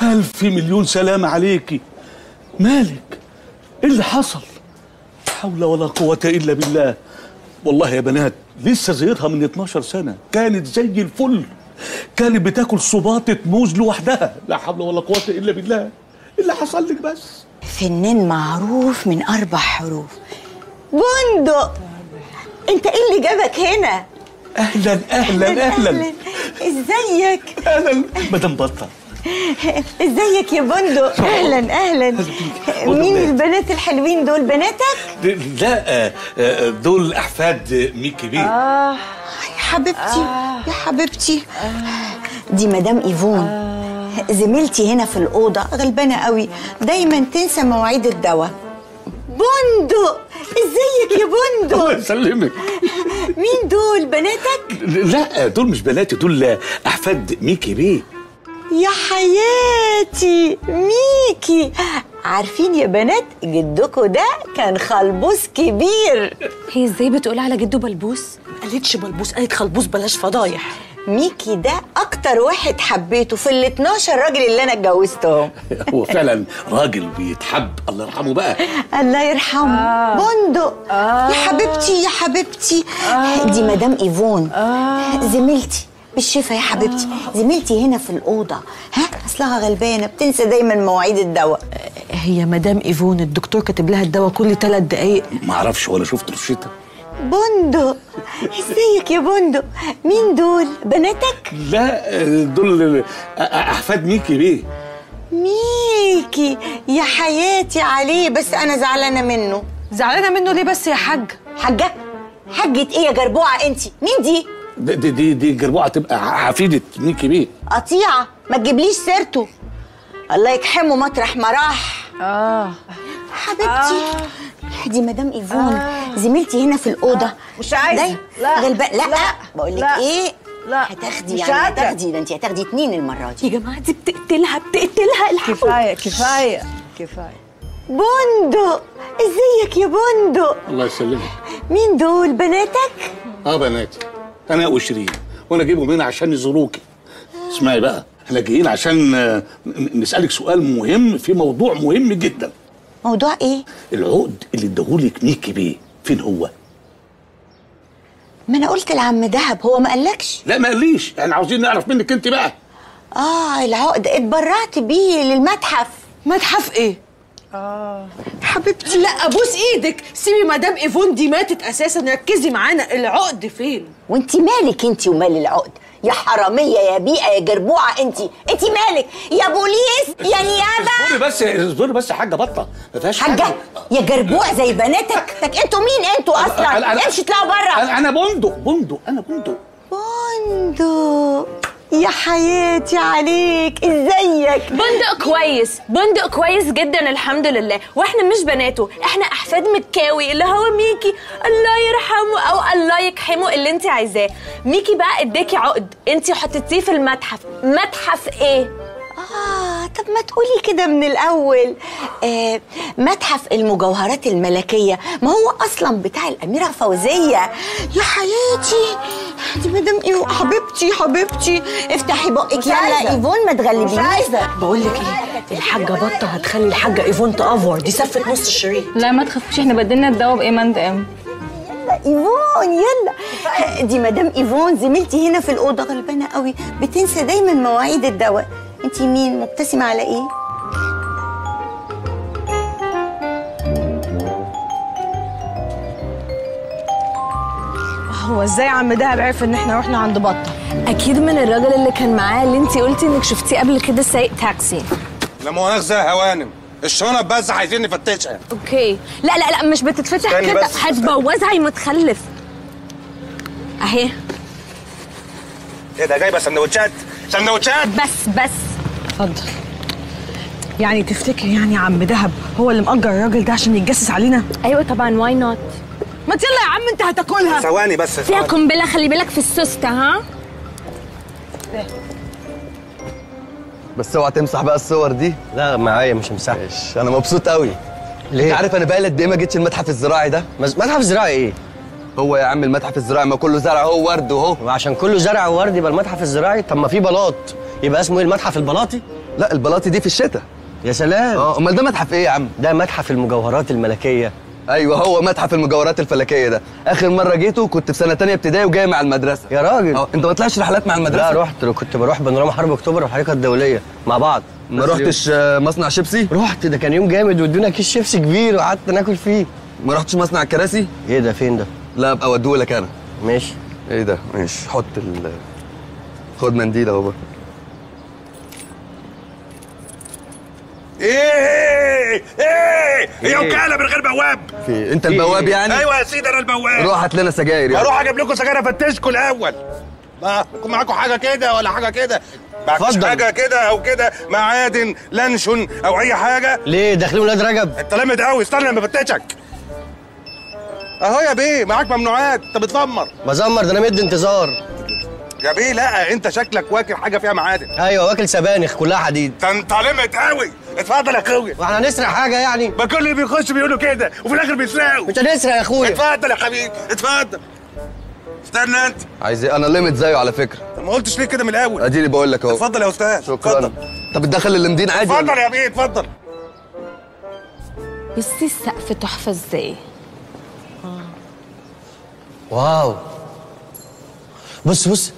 ألف مليون سلام عليكي مالك إيه اللي حصل لا حول ولا قوة إلا بالله والله يا بنات لسه زيتها من 12 سنة كانت زي الفل كانت بتاكل صباطة موز لوحدها لا حول ولا قوة إلا بالله إيه اللي حصل لك بس فنان معروف من أربع حروف بندق أنت إيه اللي جابك هنا؟ أهلا أهلا أهلا ازيك أهلا مدام بطة ازيك يا بندق اهلا اهلا مين البنات الحلوين دول بناتك لا آه، آه، دول أحفاد ميكي بيه يا حبيبتي يا حبيبتي دي مدام ايفون زميلتي هنا في الاوضه غلبانه قوي دايما تنسى مواعيد الدواء بندق ازيك يا الله بندق يسلمك مين دول بناتك لا دول مش بناتي دول أحفاد ميكي بيه يا حياتي ميكي عارفين يا بنات جدكوا ده كان خلبوس كبير هي ازاي بتقول على جده بلبوس قالتش بلبوس قالت خلبوس بلاش فضايح ميكي ده اكتر واحد حبيته في ال 12 راجل اللي انا اتجوزتهم هو فعلا راجل بيتحب الله يرحمه بقى الله يرحمه بندق يا حبيبتي يا حبيبتي دي مدام ايفون زميلتي بالشفا يا حبيبتي زميلتي هنا في الاوضه ها اصلها غلبانه بتنسى دايما مواعيد الدواء هي مدام ايفون الدكتور كاتب لها الدواء كل ثلاث دقايق ما اعرفش ولا شفت رشتها بندق ازيك يا بندق مين دول بناتك لا دول احفاد ميكي بيه ميكي يا حياتي عليه بس انا زعلانه منه زعلانه منه ليه بس يا حاج حاجه حاجه ايه يا جربوعه انت مين دي دي دي دي, دي جربوعه تبقى حفيده ميكي بيه قطيعه ما تجيبليش سيرته الله يكحمه مطرح ما راح اه حبيبتي دي مدام ايفون زميلتي هنا في الاوضه مش عايزة. داي- لا. غلبان لا, لا. بقول لك لا. ايه لا. هتاخدي مش يعني قادرة. هتاخدي ده انت هتاخدي اتنين المره دي يا جماعه دي بتقتلها بتقتلها الحقوا كفايه كفايه كفايه بندق ازيك يا بندق الله يسلمك مين دول بناتك اه بناتي انا وشيرين وانا جايبهم هنا عشان يزوروكي اسمعي بقى احنا جايين عشان آه، ن- نسالك سؤال مهم في موضوع مهم جدا موضوع ايه العقد اللي اداهولك ميكي بيه فين هو ما انا قلت لعم دهب هو ما قالكش لا ما قاليش احنا عاوزين نعرف منك انت بقى اه العقد اتبرعت بيه للمتحف متحف ايه حبيبتي لا ابوس ايدك سيبي مدام ايفون دي ماتت اساسا ركزي معانا العقد فين وانت مالك انت ومال العقد يا حراميه يا بيئه يا جربوعه انت انت مالك يا بوليس يا نيابه اصبري بس اصبري بس يا حاجه بطه ما فيهاش حاجه يا جربوع زي بناتك طب انتوا مين انتوا اصلا امشي اطلعوا بره انا أنا بندق بندق انا بندق بندق يا حياتي عليك ازيك بندق كويس بندق كويس جدا الحمد لله واحنا مش بناته احنا احفاد مكاوي اللي هو ميكي الله يرحمه او الله يكحمه اللي انت عايزاه ميكي بقى اداكي عقد انت حطيتيه في المتحف متحف ايه آه طب ما تقولي كده من الأول آه متحف المجوهرات الملكية ما هو أصلا بتاع الأميرة فوزية يا حياتي دي مدام إيه حبيبتي حبيبتي افتحي بقك يلا إيفون ما تغلبينيش بقول لك ايه الحاجه بطه هتخلي الحاجه ايفون تافور دي سفت نص الشريط لا ما تخافوش احنا بدلنا الدواء بايمان دام يلا إيفون يلا دي مدام إيفون زميلتي هنا في الأوضة غلبانة قوي بتنسى دايما مواعيد الدواء انتي مين مبتسمة على ايه؟ هو ازاي عم دهب عرف ان احنا رحنا عند بطه اكيد من الراجل اللي كان معاه اللي انت قلتي انك شفتيه قبل كده سايق تاكسي لا مؤاخذة يا هوانم الشنط بس عايزين نفتشها اوكي لا لا لا مش بتتفتح استني كده بس. هتبوظها يا متخلف اهي ايه ده جايبه سندوتشات سندوتشات بس بس اتفضل يعني تفتكر يعني عم دهب هو اللي مأجر الراجل ده عشان يتجسس علينا ايوه طبعا واي نوت ما يلا يا عم انت هتاكلها ثواني بس فيها ثواني. قنبله خلي بالك في السوسته ها بس اوعى تمسح بقى الصور دي لا معايا مش مساحة ماشي انا مبسوط قوي ليه؟ انت عارف انا بقالي قد ايه ما جيتش المتحف الزراعي ده مز- متحف زراعي ايه؟ هو يا عم المتحف الزراعي ما كله زرع هو ورد وهو وعشان كله زرع وورد يبقى المتحف الزراعي طب ما في بلاط يبقى اسمه ايه المتحف البلاطي؟ لا البلاطي دي في الشتاء يا سلام اه امال ده متحف ايه يا عم ده متحف المجوهرات الملكيه ايوه هو متحف المجوهرات الفلكيه ده اخر مره جيته كنت في سنه تانية ابتدائي وجاي مع المدرسه يا راجل اه انت ما طلعتش رحلات مع المدرسه لا رحت كنت بروح بانوراما حرب اكتوبر والحركه الدوليه مع بعض ما بس رحتش آه، مصنع شيبسي رحت ده كان يوم جامد وادونا كيس شيبسي كبير وقعدت ناكل فيه ما رحتش مصنع الكراسي ايه ده فين ده لا ابقى اوديهولك انا ماشي ايه ده ماشي حط ال خد منديل اهو بقى ايه ايه هي وكاله من غير بواب في انت البواب يعني ايوه يا سيدي انا البواب روح هات لنا سجاير يعني اروح اجيب لكم سجاير افتشكم الاول ما يكون معاكم حاجه كده ولا حاجه كده معكش اتفضل. حاجه كده او كده معادن لانشون او اي حاجه ليه داخلين ولاد رجب انت لامد قوي استنى لما افتشك اهو يا بيه معاك ممنوعات انت بتزمر بزمر ده انا مدي انتظار يا بيه لا انت شكلك واكل حاجه فيها معادن ايوه واكل سبانخ كلها حديد ده انت لامد قوي اتفضل يا اخويا واحنا هنسرق حاجه يعني ما كل اللي بيخش بيقولوا كده وفي الاخر بيسرقوا مش هنسرق يا اخويا اتفضل يا حبيبي اتفضل استنى انت عايز ايه انا ليميت زيه على فكره طب ما قلتش ليه كده من الاول اديني بقول لك اهو اتفضل يا استاذ شكرا اتفضل طب تدخل اللمدين عادي اتفضل ولا يا بيه اتفضل بصي السقف تحفه ازاي واو بص بص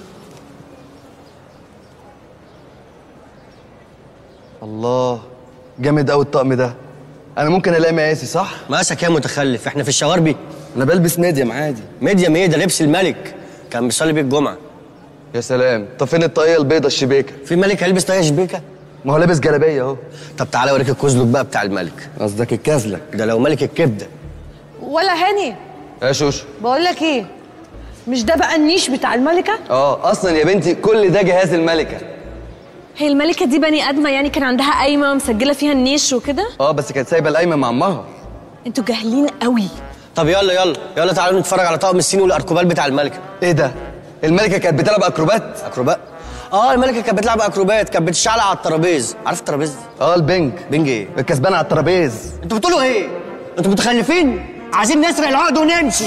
الله جامد قوي الطقم ده انا ممكن الاقي مقاسي صح مقاسك يا متخلف احنا في الشواربي انا بلبس ميديم عادي ميديم ايه ده لبس الملك كان بيصلي بيه الجمعه يا سلام طب فين الطاقيه البيضه الشبيكه في ملك هيلبس طاقيه شبيكه ما هو لابس جلابيه اهو طب تعالى اوريك الكزلك بقى بتاع الملك قصدك الكازلك ده لو ملك الكبده ولا هاني يا شوشو بقول لك ايه مش ده بقى النيش بتاع الملكه اه اصلا يا بنتي كل ده جهاز الملكه هي الملكه دي بني ادمه يعني كان عندها قايمه مسجله فيها النيش وكده اه بس كانت سايبه القايمه مع امها انتوا جاهلين قوي طب يلا يلا يلا تعالوا نتفرج على طقم الصين والاركوبال بتاع الملكه ايه ده الملكه كانت بتلعب اكروبات اكروبات اه الملكه كانت بتلعب اكروبات كانت بتشعلق على الترابيز عارف الترابيز اه البنج بنج ايه الكسبان على الترابيز انتوا بتقولوا ايه انتوا متخلفين عايزين نسرق العقد ونمشي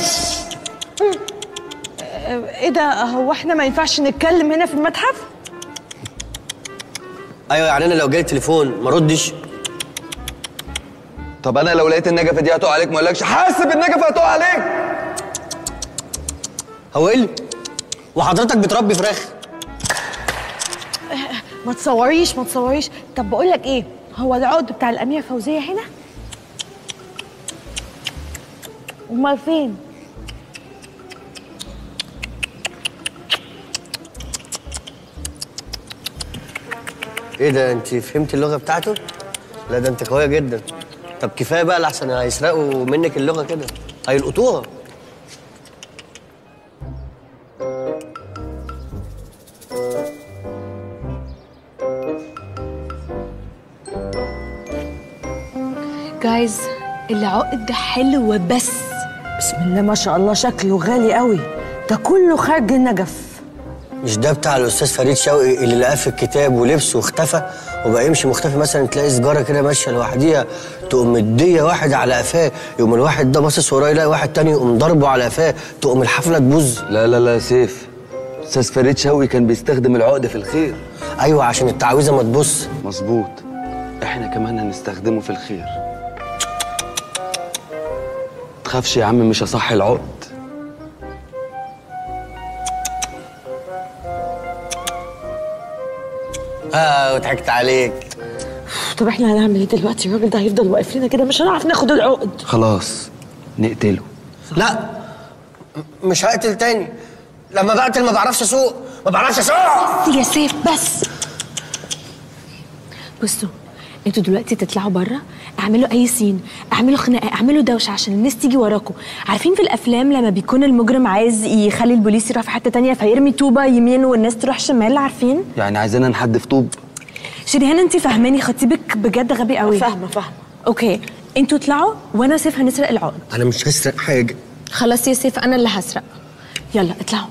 ايه ده هو احنا ما ينفعش نتكلم هنا في المتحف ايوه يعني انا لو جالي تليفون ما ردش طب انا لو لقيت النجفه دي هتقع عليك ما اقولكش حاسب النجفه هتقع عليك هو ايه اللي- وحضرتك بتربي فراخ ما تصوريش ما تصوريش طب بقول لك ايه هو العقد بتاع الاميره فوزيه هنا امال فين ايه ده انت فهمت اللغه بتاعته لا ده انت قويه جدا طب كفايه بقى لحسن هيسرقوا منك اللغه كده هيلقطوها جايز العقد حلو بس بسم الله ما شاء الله شكله غالي قوي ده كله خارج النجف مش ده بتاع الاستاذ فريد شوقي اللي لقاه في الكتاب ولبسه واختفى وبقى يمشي مختفي مثلا تلاقي سجاره كده ماشيه لوحديها تقوم مديه واحد على قفاه يقوم الواحد ده باصص وراه يلاقي واحد تاني يقوم ضربه على قفاه تقوم الحفله تبوظ لا لا لا سيف استاذ فريد شوقي كان بيستخدم العقد في الخير ايوه عشان التعويذه ما تبص مظبوط احنا كمان هنستخدمه في الخير تخافش يا عم مش هصحي العقد اه وضحكت عليك طب احنا هنعمل ايه دلوقتي الراجل ده هيفضل واقف لنا كده مش هنعرف ناخد العقد خلاص نقتله لا م- مش هقتل تاني لما بقتل ما بعرفش اسوق ما بعرفش اسوق يا سيف بس بصوا انتوا دلوقتي تطلعوا بره اعملوا اي سين اعملوا خناقه اعملوا دوشه عشان الناس تيجي وراكم عارفين في الافلام لما بيكون المجرم عايز يخلي البوليس يروح في حته تانية فيرمي طوبه يمين والناس تروح شمال عارفين يعني عايزيننا نحدف طوب شريهان انت فاهماني خطيبك بجد غبي قوي فاهمه فاهمه اوكي انتوا اطلعوا وانا وسيف هنسرق العقد انا مش هسرق حاجه خلاص يا سيف انا اللي هسرق يلا اطلعوا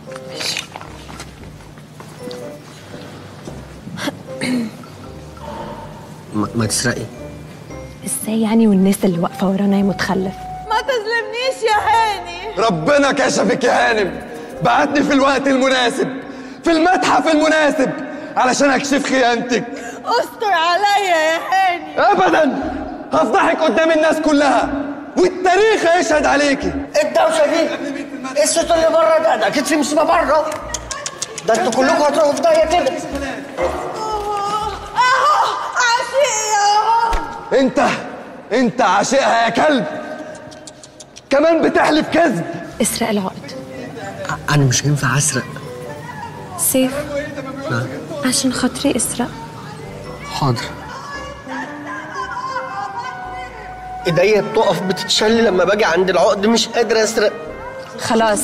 ما, ما تسرقي ازاي يعني والناس اللي واقفه ورانا يا متخلف ما تظلمنيش يا هاني ربنا كشفك يا هانم بعتني في الوقت المناسب في المتحف المناسب علشان اكشف خيانتك استر عليا يا هاني ابدا هفضحك قدام الناس كلها والتاريخ هيشهد عليكي الدوشه دي ايه الصوت اللي بره ده ده اكيد في مصيبه بره ده انتوا كلكم هتروحوا في داهيه كده اهو عشيق اهو انت انت عاشقها يا كلب كمان بتحلف كذب اسرق العقد انا مش هينفع اسرق سيف عشان خاطري اسرق حاضر ايديا بتقف بتتشل لما باجي عند العقد مش قادر اسرق خلاص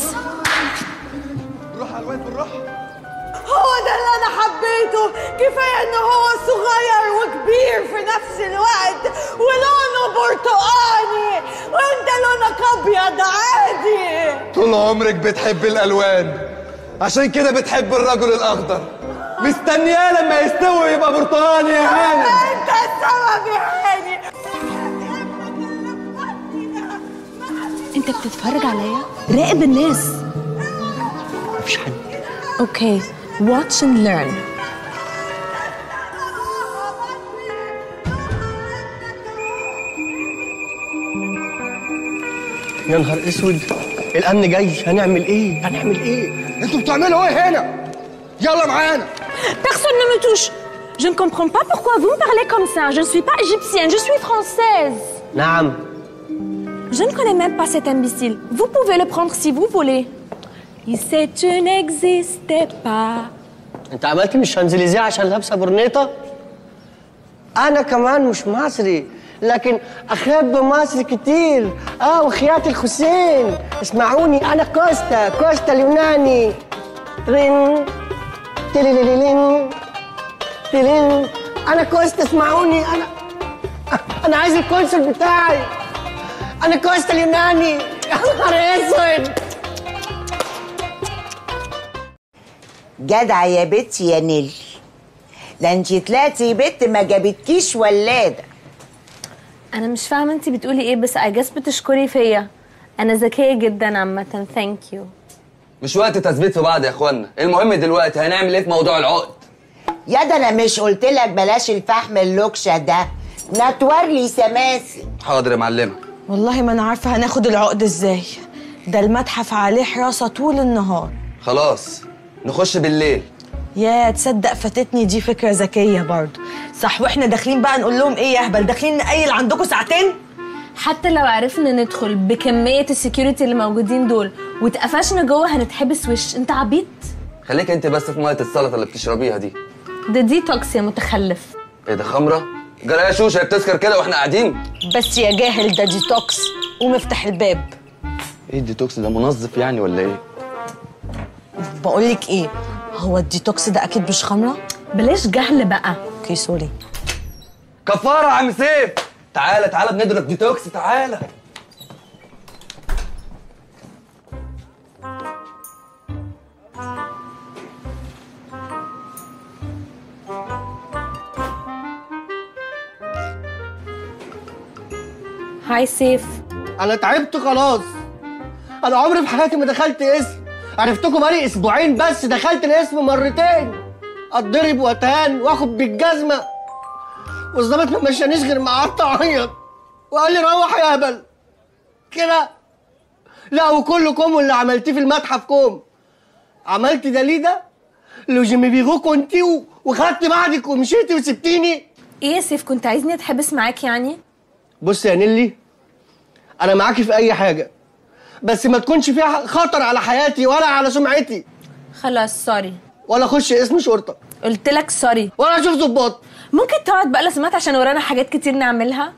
هو ده اللي انا حبيته كفايه ان هو صغير وكبير في نفس الوقت ولونه برتقاني وانت لونك ابيض عادي طول عمرك بتحب الالوان عشان كده بتحب الرجل الاخضر مستنياه لما يستوي يبقى برتقاني يا هانم انت السبب يا هاني انت بتتفرج عليا راقب الناس مفيش حد اوكي watch and learn يا نهار اسود الامن جاي هنعمل ايه هنعمل ايه انتوا بتعملوا ايه هنا يلا معانا Personne ne me touche. Je ne comprends pas pourquoi vous me parlez comme ça. Je ne suis pas égyptienne, je suis française. نعم Je ne connais même pas cet imbécile. Vous pouvez le prendre si vous voulez. Il sait tu n'existais pas. انت عملت مش شانزليزيه عشان لابسه برنيطه انا كمان مش مصري لكن احب مصر كتير اه وخيات الحسين اسمعوني انا كوستا كوستا اليوناني رين تليليلين تلين انا كوستا اسمعوني انا انا عايز الكونسل بتاعي انا كوستا اليوناني يا نهار اسود جدع يا بنتي يا نيل ده انتي طلعتي بنت ما جابتكيش ولاده أنا مش فاهمة أنت بتقولي إيه بس I guess بتشكري فيا. أنا ذكية جدا عامة. Thank you. مش وقت تثبيت في بعض يا اخوانا المهم دلوقتي هنعمل ايه في موضوع العقد يا ده انا مش قلت لك بلاش الفحم اللوكشه ده نتور لي سماسي حاضر يا معلمه والله ما انا عارفه هناخد العقد ازاي ده المتحف عليه حراسه طول النهار خلاص نخش بالليل يا تصدق فاتتني دي فكره ذكيه برضه صح واحنا داخلين بقى نقول لهم ايه يا هبل داخلين نقيل عندكم ساعتين حتى لو عرفنا ندخل بكمية السكيورتي اللي موجودين دول واتقفشنا جوه هنتحبس وش انت عبيط خليك انت بس في ميه السلطه اللي بتشربيها دي ده ديتوكس يا متخلف ايه ده خمره جرى يا شوشه بتسكر كده واحنا قاعدين بس يا جاهل ده ديتوكس قوم افتح الباب ايه الديتوكس ده منظف يعني ولا ايه بقول لك ايه هو الديتوكس ده اكيد مش خمره بلاش جهل بقى اوكي سوري كفاره يا عم سيف تعالى تعالى بنضرب ديتوكس تعالى هاي سيف انا تعبت خلاص انا عمري في حياتي ما دخلت اسم عرفتكم بقالي اسبوعين بس دخلت الاسم مرتين اتضرب واتهان واخد بالجزمه والظابط ما مشانيش غير ما قعدت اعيط وقال لي روح يا هبل كده لا وكلكم واللي عملتيه في المتحف كوم عملت ده ليه ده لو جيمي بيغو كنتي و- وخدت بعدك ومشيتي وسبتيني ايه يا سيف كنت عايزني اتحبس معاك يعني بص يا نيلي انا معاكي في اي حاجه بس ما تكونش فيها خطر على حياتي ولا على سمعتي خلاص سوري ولا اخش اسم شرطه قلت لك سوري ولا اشوف ظباط ممكن تقعد بقى لو سمعت عشان ورانا حاجات كتير نعملها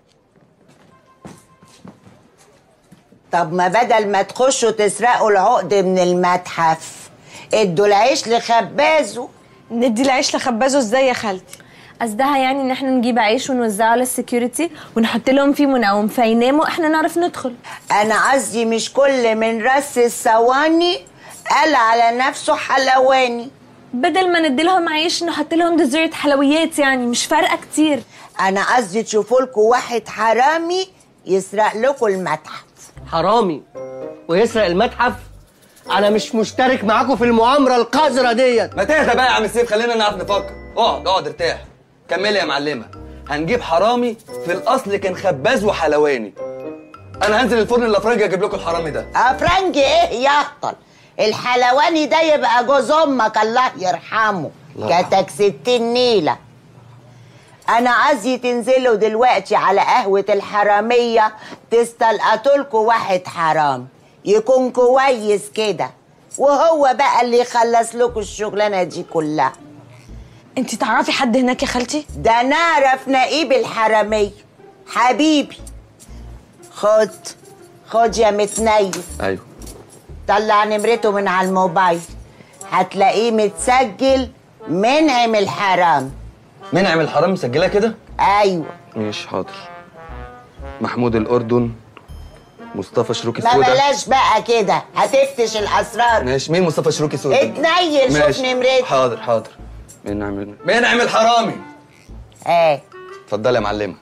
طب ما بدل ما تخشوا تسرقوا العقد من المتحف ادوا العيش لخبازه ندي العيش لخبازه ازاي يا خالتي قصدها يعني ان احنا نجيب عيش ونوزعه على السكيورتي ونحط لهم فيه منوم فيناموا احنا نعرف ندخل انا قصدي مش كل من رس الصواني قال على نفسه حلواني بدل ما ندي لهم عيش نحط لهم ديزرت حلويات يعني مش فارقه كتير انا قصدي تشوفوا لكم واحد حرامي يسرق لكم المتحف حرامي ويسرق المتحف انا مش مشترك معاكم في المؤامره القذره ديت ما تهدى بقى يا عم سيف خلينا نعرف نفكر اقعد اقعد ارتاح كملي يا معلمه هنجيب حرامي في الاصل كان خباز وحلواني انا هنزل الفرن الافرنجي اجيب لكم الحرامي ده افرنج ايه يهطل الحلواني ده يبقى جوز امك الله يرحمه كتك ستين نيله انا عايزي تنزلوا دلوقتي على قهوه الحراميه تستلقطوا لكم واحد حرام يكون كويس كده وهو بقى اللي يخلص لكم الشغلانه دي كلها انت تعرفي حد هناك يا خالتي ده نعرف نقيب الحراميه حبيبي خد خد يا متنيف ايوه طلع نمرته من على الموبايل هتلاقيه متسجل منعم الحرام منعم الحرام مسجلها كده ايوه ماشي حاضر محمود الاردن مصطفى شروكي ما سودا بلاش بقى كده هتفتش الاسرار ماشي مين مصطفى شروكي سودا اتنيل شوف ماشي. نمرته حاضر حاضر منعم منعم الحرامي ايه اتفضلي يا معلمه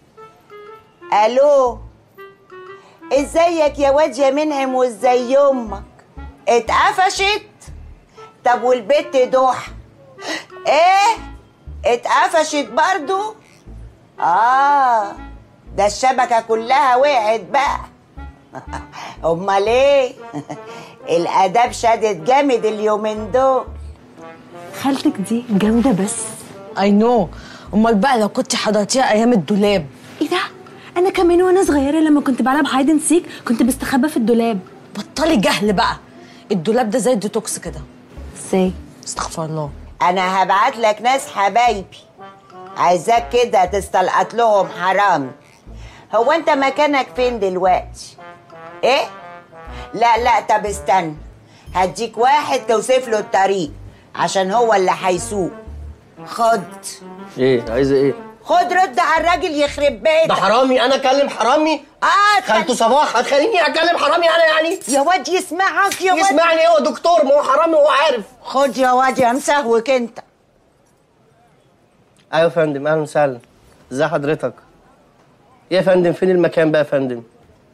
الو ازيك يا واد يا منعم وازاي امك اتقفشت طب والبت دوحة ايه اتقفشت برضو اه ده الشبكة كلها وقعت بقى امال ايه الاداب شدت جامد اليومين دول خالتك دي جامده بس اي نو امال بقى لو كنت حضرتيها ايام الدولاب ايه ده انا كمان وانا صغيره لما كنت بلعب هايد اند سيك كنت بستخبى في الدولاب بطلي جهل بقى الدولاب ده زي الديتوكس كده ازاي استغفر الله انا هبعت لك ناس حبايبي عايزاك كده تستلقط لهم حرام هو انت مكانك فين دلوقتي ايه لا لا طب استنى هديك واحد توصف له الطريق عشان هو اللي هيسوق خد ايه عايزه ايه خد رد على الراجل يخرب بيتك ده حرامي انا اكلم حرامي اه خالته صباح هتخليني اكلم حرامي انا يعني يا واد يسمعك يا واد يسمعني هو دكتور ما هو حرامي وهو عارف خد يا واد يا مسهوك انت ايوه يا فندم اهلا وسهلا ازي حضرتك ايه يا فندم فين المكان بقى يا فندم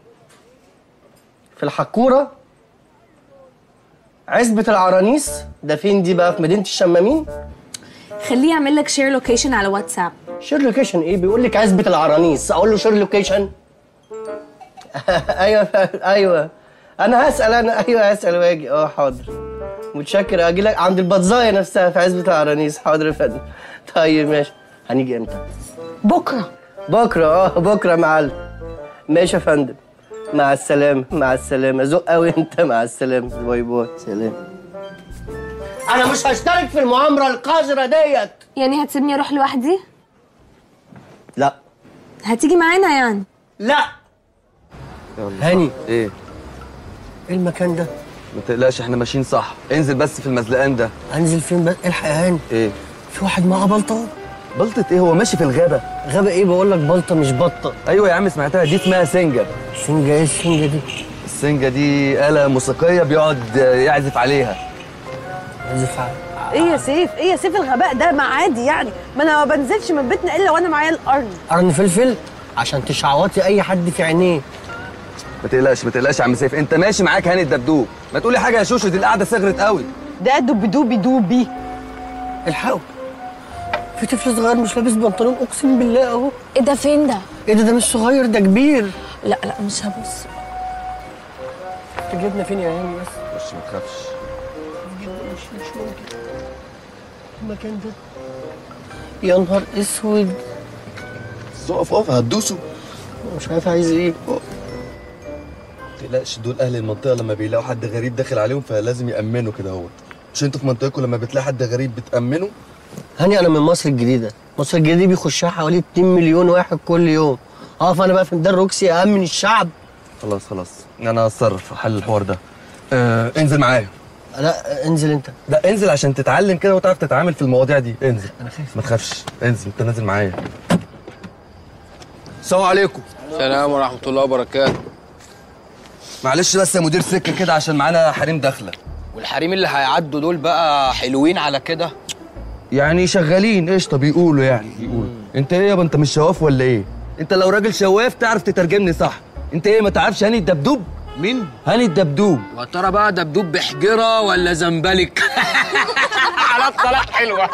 في الحكوره عزبة العرانيس ده فين دي بقى في مدينة الشمامين خليه يعمل لك شير لوكيشن على واتساب شير لوكيشن ايه بيقول لك عزبة العرانيس اقول له شير لوكيشن ايوه ايوه انا هسأل انا ايوه هسأل واجي اه حاضر متشكر اجي لك عند البطزايه نفسها في عزبة العرانيس حاضر يا فندم طيب ماشي هنيجي امتى بكره بكره اه بكره يا معلم ماشي يا فندم مع السلامة مع السلامة ذوق قوي انت مع السلامة باي باي سلام انا مش هشترك في المؤامرة القذرة ديت يعني هتسيبني اروح لوحدي لا هتيجي معانا يعني لا هاني ايه ايه المكان ده ما تقلقش احنا ماشيين صح انزل بس في المزلقان ده انزل فين بقى الحق يا هاني ايه في واحد معاه بلطة بلطة ايه هو ماشي في الغابة غابة ايه بقول لك بلطة مش بطة ايوه يا عم سمعتها دي اسمها سنجة سنجة ايه السنجة دي السنجة دي آلة موسيقية بيقعد يعزف عليها عايز على ايه يا سيف ايه يا سيف الغباء ده ما عادي يعني ما انا ما بنزلش من بيتنا الا وانا معايا القرن قرن فلفل عشان تشعوطي اي حد في عينيه ما تقلقش ما تقلقش يا عم سيف انت ماشي معاك هاني الدبدوب ما تقولي حاجة يا شوشو دي القعدة صغرت قوي ده دوبي دوبي دوبي الحقوا في طفل صغير مش لابس بنطلون اقسم بالله اهو ايه ده فين ده ايه ده ده مش صغير ده كبير لا لا مش هبص تجيبنا فين يا هاني بس مش ما تخافش مش مش ممكن المكان ده يا نهار اسود اقف اقف هتدوسوا مش عارف عايز ايه ما تقلقش دول اهل المنطقة لما بيلاقوا حد غريب داخل عليهم فلازم يأمنوا كده اهوت مش انتوا في منطقتكم لما بتلاقي حد غريب بتأمنوا هاني انا من مصر الجديده مصر الجديده دي بيخشها حوالي 2 مليون واحد كل يوم اه فانا بقى في ميدان روكسي امن الشعب خلاص خلاص انا هتصرف في حل الحوار ده آه انزل معايا لا انزل انت لا انزل عشان تتعلم كده وتعرف تتعامل في المواضيع دي انزل انا خايف ما تخافش انزل انت نازل معايا السلام عليكم السلام ورحمة الله وبركاته معلش بس يا مدير سكه كده عشان معانا حريم داخله والحريم اللي هيعدوا دول بقى حلوين على كده يعني شغالين قشطه بيقولوا يعني بيقولوا انت ايه يابا انت مش شواف ولا ايه انت لو راجل شواف تعرف تترجمني صح انت ايه ما تعرفش هاني الدبدوب مين هاني الدبدوب وترى بقى دبدوب بحجره ولا زنبلك على الطلاق حلوه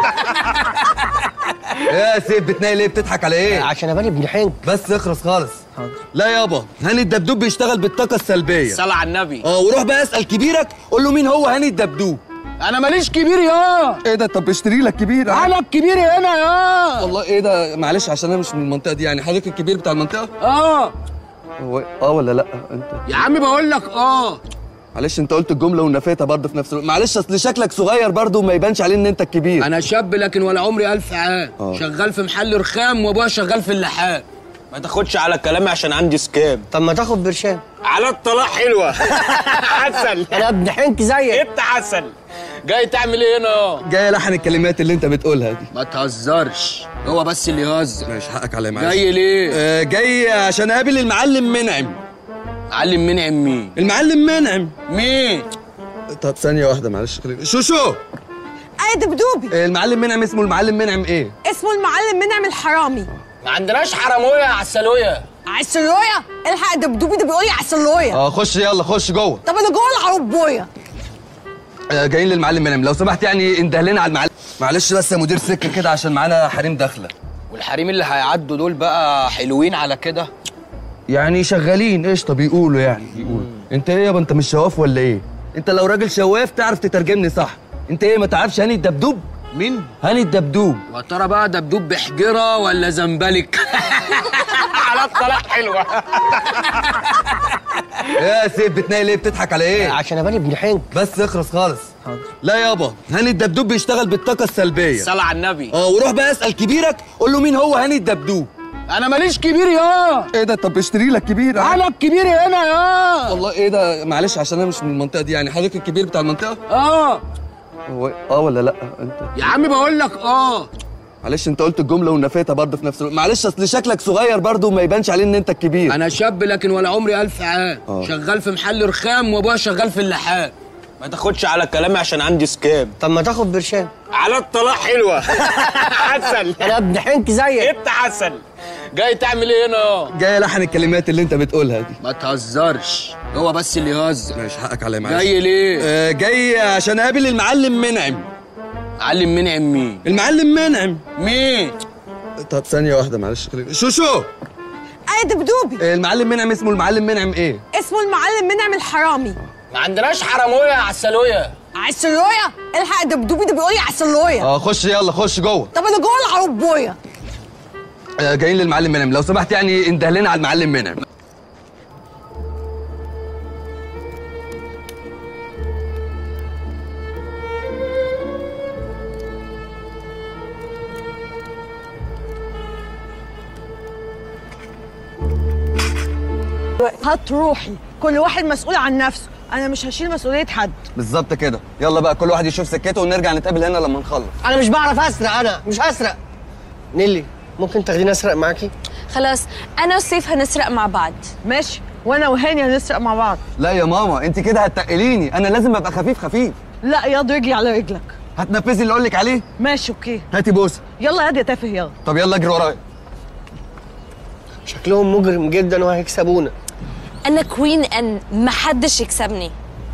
يا سيف بتناي ليه بتضحك على ايه عشان ابان ابن حنك بس اخرس خالص لا يابا هاني الدبدوب بيشتغل بالطاقه السلبيه صلى على النبي اه وروح بقى اسال كبيرك قول له مين هو هاني الدبدوب انا ماليش كبير يا ايه ده طب اشتري لك كبير انا الكبير هنا يا والله ايه ده معلش عشان انا مش من المنطقه دي يعني حضرتك الكبير بتاع المنطقه اه هو اه ولا لا انت يا عم بقول لك اه معلش انت قلت الجمله ونفيتها برضه في نفس الوقت معلش اصل شكلك صغير برضه وما يبانش عليه ان انت الكبير انا شاب لكن ولا عمري الف عام آه. شغال في محل رخام وابويا شغال في اللحام ما تاخدش على كلامي عشان عندي سكام طب ما تاخد برشام على الطلاق حلوه عسل انا ابن حنك زيك انت عسل جاي تعمل ايه هنا جاي لحن الكلمات اللي انت بتقولها دي ما تهزرش هو بس اللي يهزر ماشي حقك عليا معلش جاي ليه آه جاي عشان اقابل المعلم منعم علم منعم مين المعلم منعم مين طب ثانيه واحده معلش خليني شو شو ايه دبدوبي آه، المعلم منعم اسمه المعلم منعم ايه اسمه المعلم منعم الحرامي ما عندناش حرامويه يا عسلويه عسلوية الحق دبدوبي ده بيقول لي عسلوية اه خش يلا خش جوه طب انا جوه العربوية آه جايين للمعلم منعم لو سمحت يعني انده لنا على المعلم معلش بس يا مدير سكه كده عشان معانا حريم داخله والحريم اللي هيعدوا دول بقى حلوين على كده يعني شغالين قشطه بيقولوا يعني بيقولوا انت ايه يابا انت مش شواف ولا ايه انت لو راجل شواف تعرف تترجمني صح انت ايه ما تعرفش هاني الدبدوب مين هاني الدبدوب وترى بقى دبدوب بحجره ولا زنبلك على الطلاق حلوه يا سيف بتناي ليه بتضحك على ايه عشان ابان ابن حنك بس اخرس خالص لا يابا هاني الدبدوب بيشتغل بالطاقه السلبيه صلى على النبي اه وروح بقى اسال كبيرك قول له مين هو هاني الدبدوب انا ماليش كبير يا ايه ده طب اشتري لك كبير انا الكبير هنا يا والله ايه ده معلش عشان انا مش من المنطقه دي يعني حضرتك الكبير بتاع المنطقه اه هو اه ولا لا انت يا عم بقول لك اه معلش انت قلت الجمله ونفيتها برضه في نفس الوقت معلش اصل شكلك صغير برضه وما يبانش عليه ان انت الكبير انا شاب لكن ولا عمري الف عام آه. شغال في محل رخام وابويا شغال في اللحام ما تاخدش على كلامي عشان عندي سكام طب ما تاخد برشام على الطلاق حلوه عسل انا ابن حنك زيك انت عسل جاي تعمل ايه هنا جاي لحن الكلمات اللي انت بتقولها دي ما تهزرش هو بس اللي يهزر ماشي حقك عليا معلش جاي ليه آه جاي عشان اقابل المعلم منعم علم منعم مين المعلم منعم مين طب ثانيه واحده معلش خليني شو شو ايه دبدوبي آه المعلم منعم اسمه المعلم منعم ايه اسمه المعلم منعم الحرامي ما عندناش حرامويه يا عسلويه عسلوية الحق دبدوبي ده بيقول لي عسلوية اه خش يلا خش جوه طب انا جوه العربوية آه جايين للمعلم منعم لو سمحت يعني انده لنا على المعلم منعم هتروحي كل واحد مسؤول عن نفسه انا مش هشيل مسؤولية حد بالظبط كده يلا بقى كل واحد يشوف سكته ونرجع نتقابل هنا لما نخلص انا مش بعرف اسرق انا مش هسرق نيلي ممكن تاخديني اسرق معاكي خلاص انا وسيف هنسرق مع بعض ماشي وانا وهاني هنسرق مع بعض لا يا ماما انت كده هتقليني انا لازم ابقى خفيف خفيف لا ياض رجلي على رجلك هتنفذي اللي اقول لك عليه ماشي اوكي هاتي بوسه يلا ياض يا تافه يلا طب يلا اجري ورايا شكلهم مجرم جدا وهيكسبونا انا كوين ان محدش يكسبني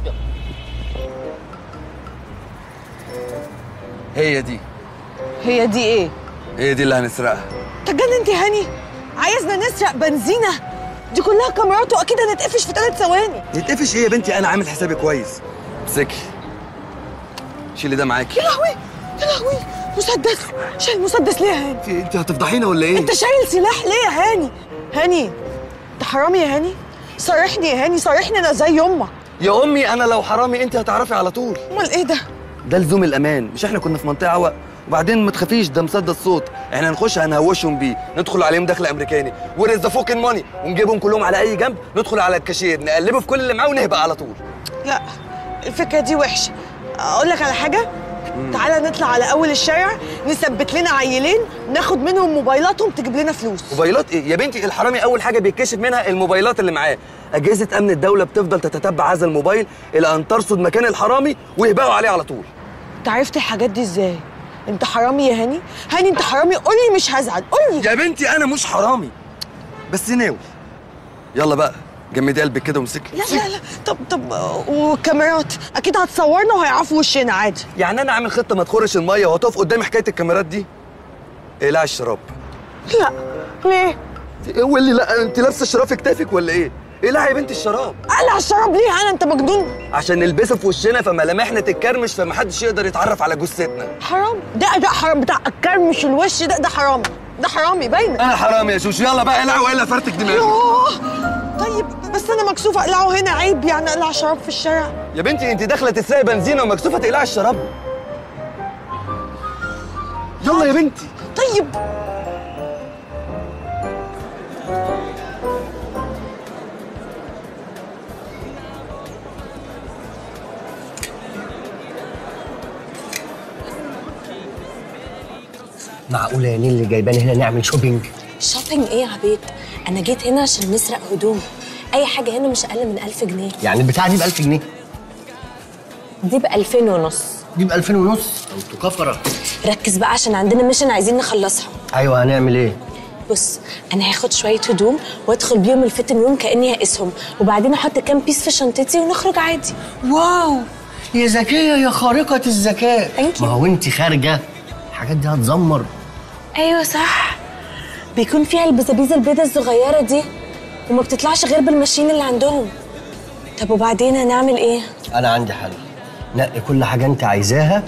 هي دي هي دي ايه هي دي اللي هنسرقها تجنن انت هاني عايزنا نسرق بنزينة دي كلها كاميرات واكيد هنتقفش في ثلاث ثواني يتقفش ايه يا بنتي انا عامل حسابي كويس امسكي شيلي ده معاكي يا لهوي يا لهوي مسدس شايل مسدس ليه يا هاني في انت هتفضحينا ولا ايه انت شايل سلاح ليه يا هاني هاني انت حرامي يا هاني صارحني يا هاني صارحني انا زي امك يا امي انا لو حرامي انت هتعرفي على طول امال ايه ده ده لزوم الامان مش احنا كنا في منطقه عوق وبعدين ما تخافيش ده مسدس صوت احنا هنخش هنهوشهم بيه ندخل عليهم دخل امريكاني ورز ذا فوكن ماني ونجيبهم كلهم على اي جنب ندخل على الكاشير نقلبه في كل اللي معاه ونهبق على طول لا الفكره دي وحشه اقول لك على حاجه تعالى نطلع على اول الشارع نثبت لنا عيلين ناخد منهم موبايلاتهم تجيب لنا فلوس موبايلات ايه يا بنتي الحرامي اول حاجه بيتكشف منها الموبايلات اللي معاه اجهزه امن الدوله بتفضل تتتبع هذا الموبايل الى ان ترصد مكان الحرامي ويهبقوا عليه على طول انت عرفت الحاجات دي ازاي انت حرامي يا هاني هاني انت حرامي قول لي مش هزعل قول لي يا بنتي انا مش حرامي بس ناوي يلا بقى جمدي قلبك كده وامسكي لا لا لا طب طب والكاميرات اكيد هتصورنا وهيعرفوا وشنا عادي يعني انا عامل خطه ما تخرش الميه وهتقف قدامي حكايه الكاميرات دي اقلعي الشراب لا ليه؟ هو اللي لا انت لابسه الشراب في كتافك ولا ايه؟ اقلعي يا بنتي الشراب قلع الشراب ليه انا انت مجنون عشان نلبسه في وشنا فملامحنا تتكرمش فمحدش يقدر يتعرف على جثتنا حرام ده ده حرام بتاع الكرمش الوش ده ده حرام ده حرامي باينه انا حرام يا شوشو يلا بقى اقلعي والا فرتك دماغي يوه طيب بس انا مكسوفه اقلعه هنا عيب يعني اقلع شراب في الشارع يا بنتي انت داخله تسرقي بنزينه ومكسوفه تقلعي الشراب يلا يا بنتي طيب معقولة يا نيل اللي جايباني هنا نعمل شوبينج شوبينج ايه يا عبيد انا جيت هنا عشان نسرق هدوم اي حاجه هنا مش اقل من 1000 جنيه يعني البتاعة دي ب 1000 جنيه دي ب 2000 ونص دي ب 2000 ونص انتوا كفرة ركز بقى عشان عندنا ميشن عايزين نخلصها ايوه هنعمل ايه؟ بص انا هاخد شويه هدوم وادخل بيهم الفيتنج روم كاني هقيسهم وبعدين احط كام بيس في شنطتي ونخرج عادي واو يا ذكية يا خارقة الذكاء Thank you. ما هو انت خارجة الحاجات دي هتزمر ايوه صح بيكون فيها البزابيز البيضة الصغيره دي وما بتطلعش غير بالماشين اللي عندهم طب وبعدين هنعمل ايه انا عندي حل نقي كل حاجة انت عايزاها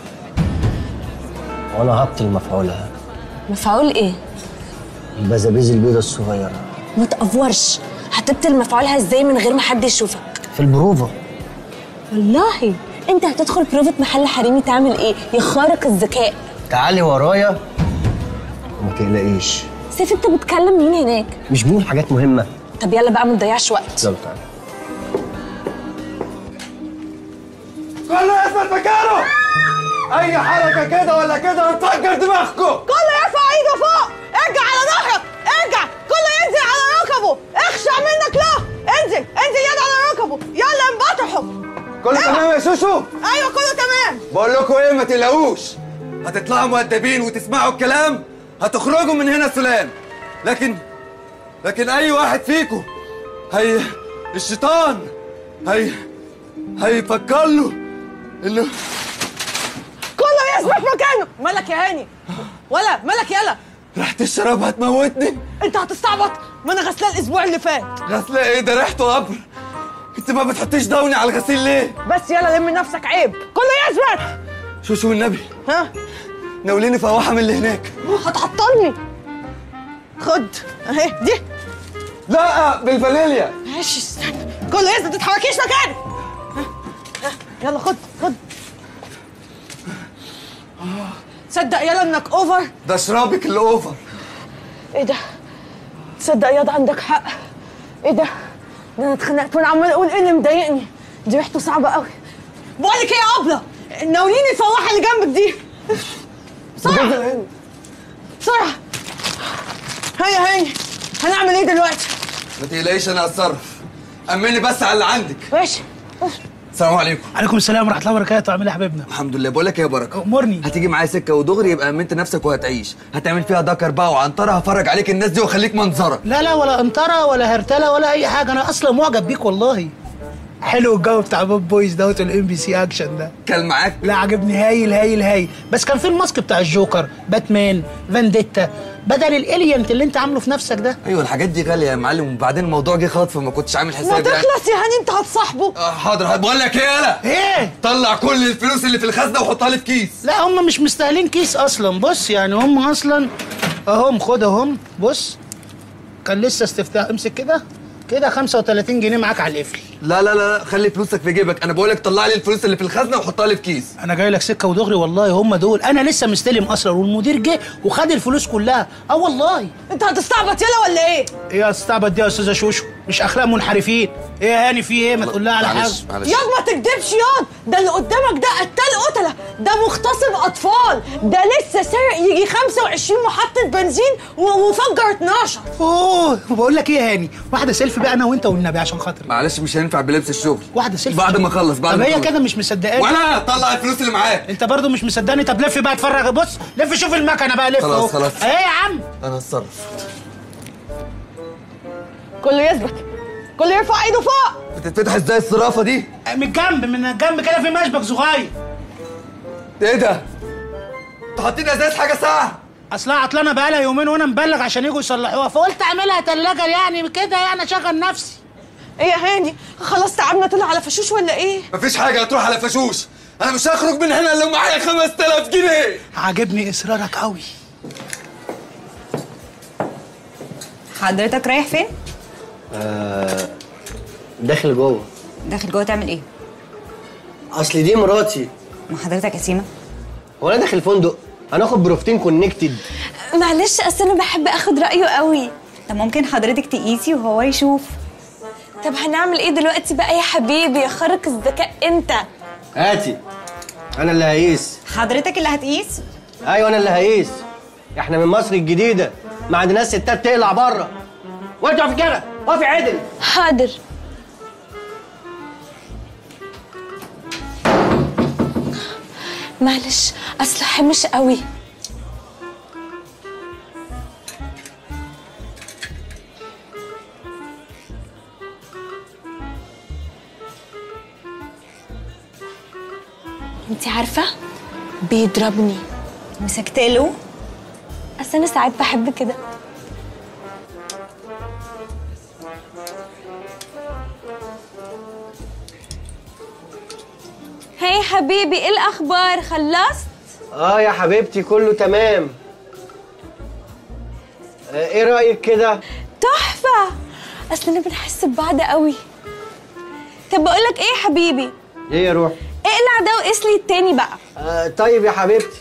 وانا هبطل مفعولها مفعول ايه البزابيز البيضة الصغيرة ما تقفورش هتبطل مفعولها ازاي من غير ما حد يشوفك في البروفة والله انت هتدخل بروفة محل حريمي تعمل ايه يا خارق الذكاء تعالي ورايا وما تقلقيش سيف انت بتكلم مين هناك مش بنقول حاجات مهمة طب يلا بقى ما تضيعش وقت يلا تعالي كله يثبت مكانه اي حركه كده ولا كده هنفجر دماغكم كله يرفع ايده فوق ارجع على ظهرك ارجع كله ينزل على ركبه اخشع منك له انزل انزل يد على ركبه يلا انبطحوا كله تمام يا شوشو ايوه كله تمام بقول لكم ايه ما تقلقوش هتطلعوا مؤدبين وتسمعوا الكلام هتخرجوا من هنا سلام لكن لكن اي واحد فيكم هي الشيطان هي هيفكر له انه كله يثبت مكانه مالك يا هاني ولا مالك يلا ريحه الشراب هتموتني انت هتستعبط ما انا غسلاه الاسبوع اللي فات غسله ايه ده ريحته قبر انت ما بتحطيش دوني على الغسيل ليه بس يلا لم نفسك عيب كله يثبت شوشو والنبي ها ناوليني فواحه من اللي هناك هتعطلني خد اهي دي لا بالفانيليا ماشي استنى كله يثبت ما تتحركيش مكانك ها، ها، يلا خد خد تصدق يلا انك اوفر ده شرابك اللي اوفر ايه ده تصدق ياض عندك حق ايه ده ده انا اتخنقت وانا عمال اقول ايه اللي مضايقني دي ريحته صعبه قوي بقول لك ايه يا ابله ناوليني الفواحه اللي جنبك دي بسرعه بسرعه هيا هاني هنعمل ايه دلوقتي ما تقلقيش انا هتصرف امني بس على اللي عندك ماشي السلام عليكم عليكم السلام ورحمه الله وبركاته عامل ايه يا حبيبنا الحمد لله بقول لك ايه يا بركه امرني هتيجي معايا سكه ودغري يبقى امنت نفسك وهتعيش هتعمل فيها دكر بقى وعنطره هفرج عليك الناس دي واخليك منظره لا لا ولا انطره ولا هرتله ولا اي حاجه انا اصلا معجب بيك والله حلو الجو بتاع بوب بويز دوت والام بي سي اكشن ده كان معاك لا عجبني هايل هايل هايل بس كان في الماسك بتاع الجوكر باتمان فانديتا بدل الالينت اللي انت عامله في نفسك ده ايوه الحاجات دي غاليه يا معلم وبعدين الموضوع جه خاطف فما كنتش عامل ما حساب يعني تخلص يا هاني انت هتصاحبه آه، حاضر بقول لك ايه يالا ايه طلع كل الفلوس اللي في الخزنه وحطها لي في كيس لا هم مش مستاهلين كيس اصلا بص يعني هم اصلا اهم خد اهم بص كان لسه استفتاء امسك كده كده 35 جنيه معاك على القفل لا لا لا لا، خلي فلوسك في جيبك انا بقول لك طلع لي الفلوس اللي في الخزنه وحطها لي في كيس انا جاي لك سكه ودغري والله هم دول انا لسه مستلم اصلا والمدير جه وخد الفلوس كلها اه والله انت هتستعبط يلا ولا ايه ايه يا استعبط دي يا استاذه شوشو مش اخلاق منحرفين ايه يا هاني في ايه ما تقول لها على حاجه معلش معلش ياض ما تكدبش ياض ده اللي قدامك ده قتال قتله ده مغتصب اطفال ده لسه سارق يجي 25 محطه بنزين و- وفجر 12 اوه بقول لك ايه يا هاني واحده سيلفي بقى انا وانت والنبي عشان خاطري معلش مش هينفع بلبس الشغل واحده سيلفي بعد ما اخلص بعد طب ما هي أخلص. كده مش مصدقاني ولا طلع الفلوس اللي معاك انت برضو مش مصدقني طب لف بقى اتفرج بص لف شوف المكنه بقى لف خلاص، اهو. خلاص. ايه يا عم انا هتصرف كله يثبت كل يرفع ايده فوق بتتفتح ازاي الصرافه دي من الجنب من الجنب كده في مشبك صغير ايه ده انتوا حاطين ازاز حاجه ساعه اصلها عطلانه بقالها يومين وانا مبلغ عشان يجوا يصلحوها فقلت اعملها تلاجه يعني كده يعني اشغل نفسي ايه يا هاني خلاص تعبنا طلع على فشوش ولا ايه مفيش حاجه هتروح على فشوش انا مش هخرج من هنا الا ومعايا 5000 جنيه عاجبني اصرارك قوي حضرتك رايح فين؟ آه داخل جوه داخل جوه تعمل ايه؟ اصل دي مراتي ما حضرتك يا سيما هو انا داخل فندق هناخد بروفتين كونكتد معلش اصل انا بحب اخد رايه قوي طب ممكن حضرتك تقيسي وهو يشوف طب هنعمل ايه دلوقتي بقى يا حبيبي يا خارق الذكاء انت هاتي انا اللي هقيس حضرتك اللي هتقيس؟ ايوه انا اللي هقيس احنا من مصر الجديده ما عندناش ستات تقلع بره وانت اقفي كده اقفي عدل حاضر معلش اصل حمش قوي انت عارفه بيضربني مسكتله اصل انا ساعات بحب كده هاي حبيبي ايه الاخبار خلصت اه يا حبيبتي كله تمام آه ايه رايك كده تحفه اصل انا بنحس ببعض قوي طب بقول لك ايه يا حبيبي ايه يا روح اقلع ده وقيس لي التاني بقى آه طيب يا حبيبتي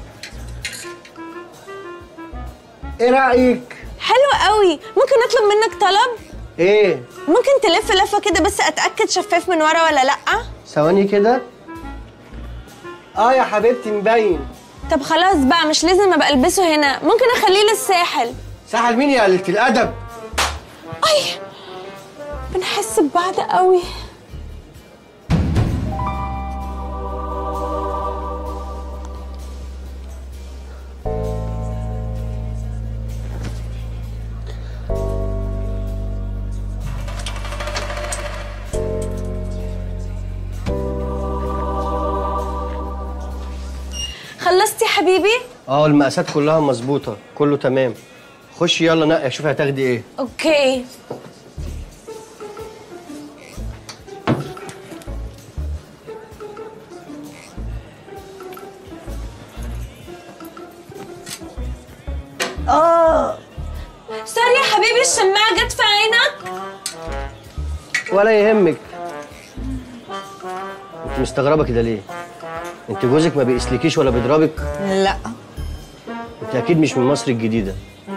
ايه رايك حلو قوي ممكن اطلب منك طلب ايه ممكن تلف لفه كده بس اتاكد شفاف من ورا ولا لا ثواني كده اه يا حبيبتي مبين طب خلاص بقى مش لازم ابقى البسه هنا ممكن اخليه للساحل ساحل مين يا قلة الادب اي بنحس ببعض قوي خلصتي يا حبيبي اه المقاسات كلها مظبوطه كله تمام خشي يلا نقي شوفي هتاخدي ايه اوكي اه سوري يا حبيبي الشماعة جت في عينك ولا يهمك انت مستغربه كده ليه انت جوزك ما بيقسلكيش ولا بيضربك لا انت اكيد مش من مصر الجديده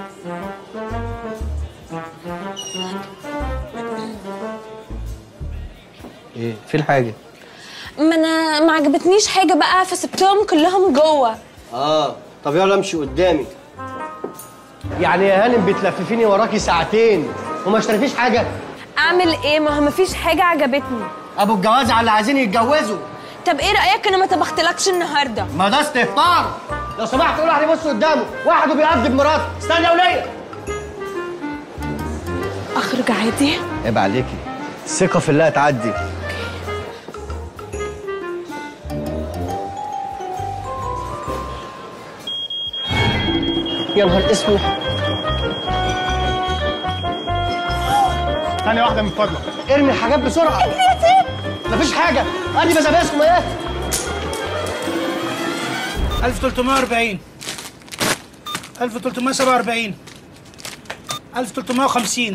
ايه في الحاجه ما انا ما عجبتنيش حاجة بقى فسبتهم كلهم جوه اه طب يلا امشي قدامي يعني يا هانم بتلففيني وراكي ساعتين وما اشتريتيش حاجه اعمل ايه ما هو مفيش حاجة عجبتني ابو الجواز على اللي عايزين يتجوزوا طب ايه رأيك انا ما طبختلكش النهاردة ما ده استهتار لو سمحت كل واحد يبص قدامه واحد بيقدم مراته استنى يا وليه اخرج عادي عيب عليكي الثقه في الله تعدي يا نهار اسود ثانية واحدة من فضلك ارمي الحاجات بسرعه مفيش حاجه ادي بزباسكم ايه 1340 1347 1350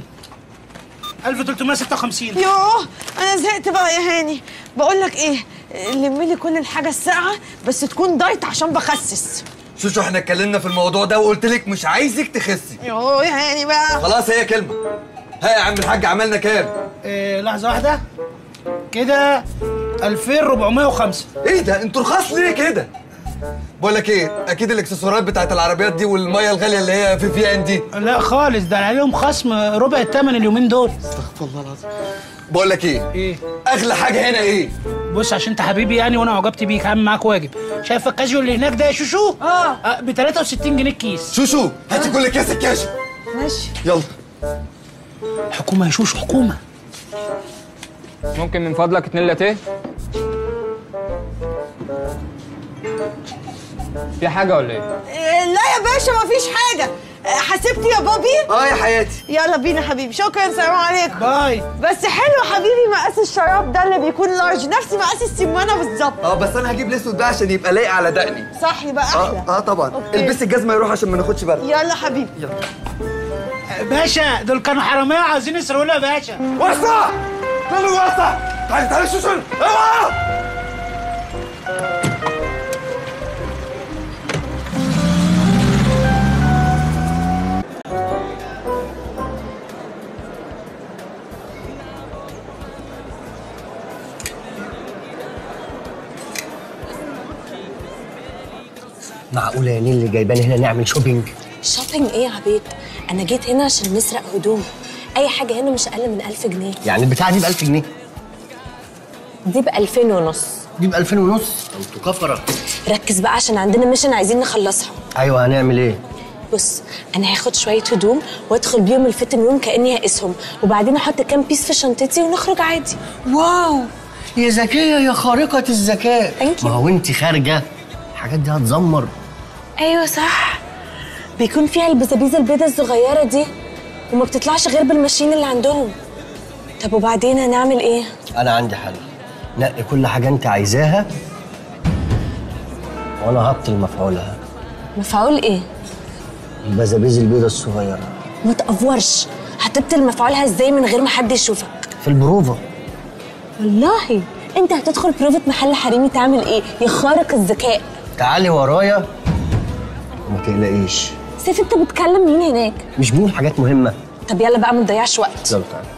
1356 يوه انا زهقت بقى يا هاني بقول لك ايه لم لي كل الحاجه الساقعه بس تكون دايت عشان بخسس شوشو احنا اتكلمنا في الموضوع ده وقلت لك مش عايزك تخسي يوه يا هاني بقى خلاص هي كلمه ها يا عم الحاج عملنا كام إيه لحظة واحدة كده 2405 ايه ده انتوا رخاص ليه كده بقول لك ايه اكيد الاكسسوارات بتاعت العربيات دي والميه الغاليه اللي هي في في ان دي لا خالص ده عليهم خصم ربع الثمن اليومين دول استغفر الله العظيم بقول لك ايه ايه اغلى حاجه هنا ايه بص عشان انت حبيبي يعني وانا عجبت بيك هعمل معاك واجب شايف الكاجيو اللي هناك ده يا شوشو اه ب 63 جنيه الكيس شوشو هاتي كل كاس الكاش ماشي يلا حكومه يا شوشو حكومه ممكن من فضلك اتنين لاتيه في حاجه ولا ايه إيه، لا يا باشا مفيش حاجة إيه، حسبتي يا بابي؟ اه يا حياتي يلا بينا حبيبي شكرا سلام عليكم باي بس حلو حبيبي مقاس الشراب ده اللي بيكون لارج نفس مقاس السمانة بالظبط اه بس انا هجيب الاسود ده عشان يبقى لايق على دقني صح يبقى احلى اه اه طبعا أوكي. البسي الجزمه يروح عشان ما ناخدش برد يلا حبيبي باشا دول كانوا حراميه عايزين يسرقونا يا باشا وسع تعالوا وسع تعالي تعالي شوشن اوعى معقوله يا نيل اللي جايباني هنا نعمل شوبينج شوبينج ايه يا عبيد انا جيت هنا عشان نسرق هدوم اي حاجه هنا مش اقل من 1000 جنيه يعني البتاعه دي ب 1000 جنيه دي ب 2000 ونص دي ب 2000 ونص انتوا كفره ركز بقى عشان عندنا ميشن عايزين نخلصها ايوه هنعمل ايه بص انا هاخد شويه هدوم وادخل بيهم الفيتنج روم كاني هقيسهم وبعدين احط كام بيس في شنطتي ونخرج عادي واو يا ذكيه يا خارقه الذكاء Thank you. ما هو انت خارجه الحاجات دي هتزمر ايوه صح بيكون فيها البزابيز البيضة الصغيره دي وما بتطلعش غير بالماشين اللي عندهم طب وبعدين هنعمل ايه انا عندي حل نقي كل حاجه انت عايزاها وانا هبطل مفعولها مفعول ايه البزابيز البيضه الصغيره ما تقفورش هتبطل مفعولها ازاي من غير ما حد يشوفك في البروفه والله انت هتدخل بروفة محل حريمي تعمل ايه يا خارق الذكاء تعالي ورايا وما تقلقيش سيف انت بتكلم مين هناك مش بنقول حاجات مهمه طب يلا بقى ما نضيعش وقت يلا تعالى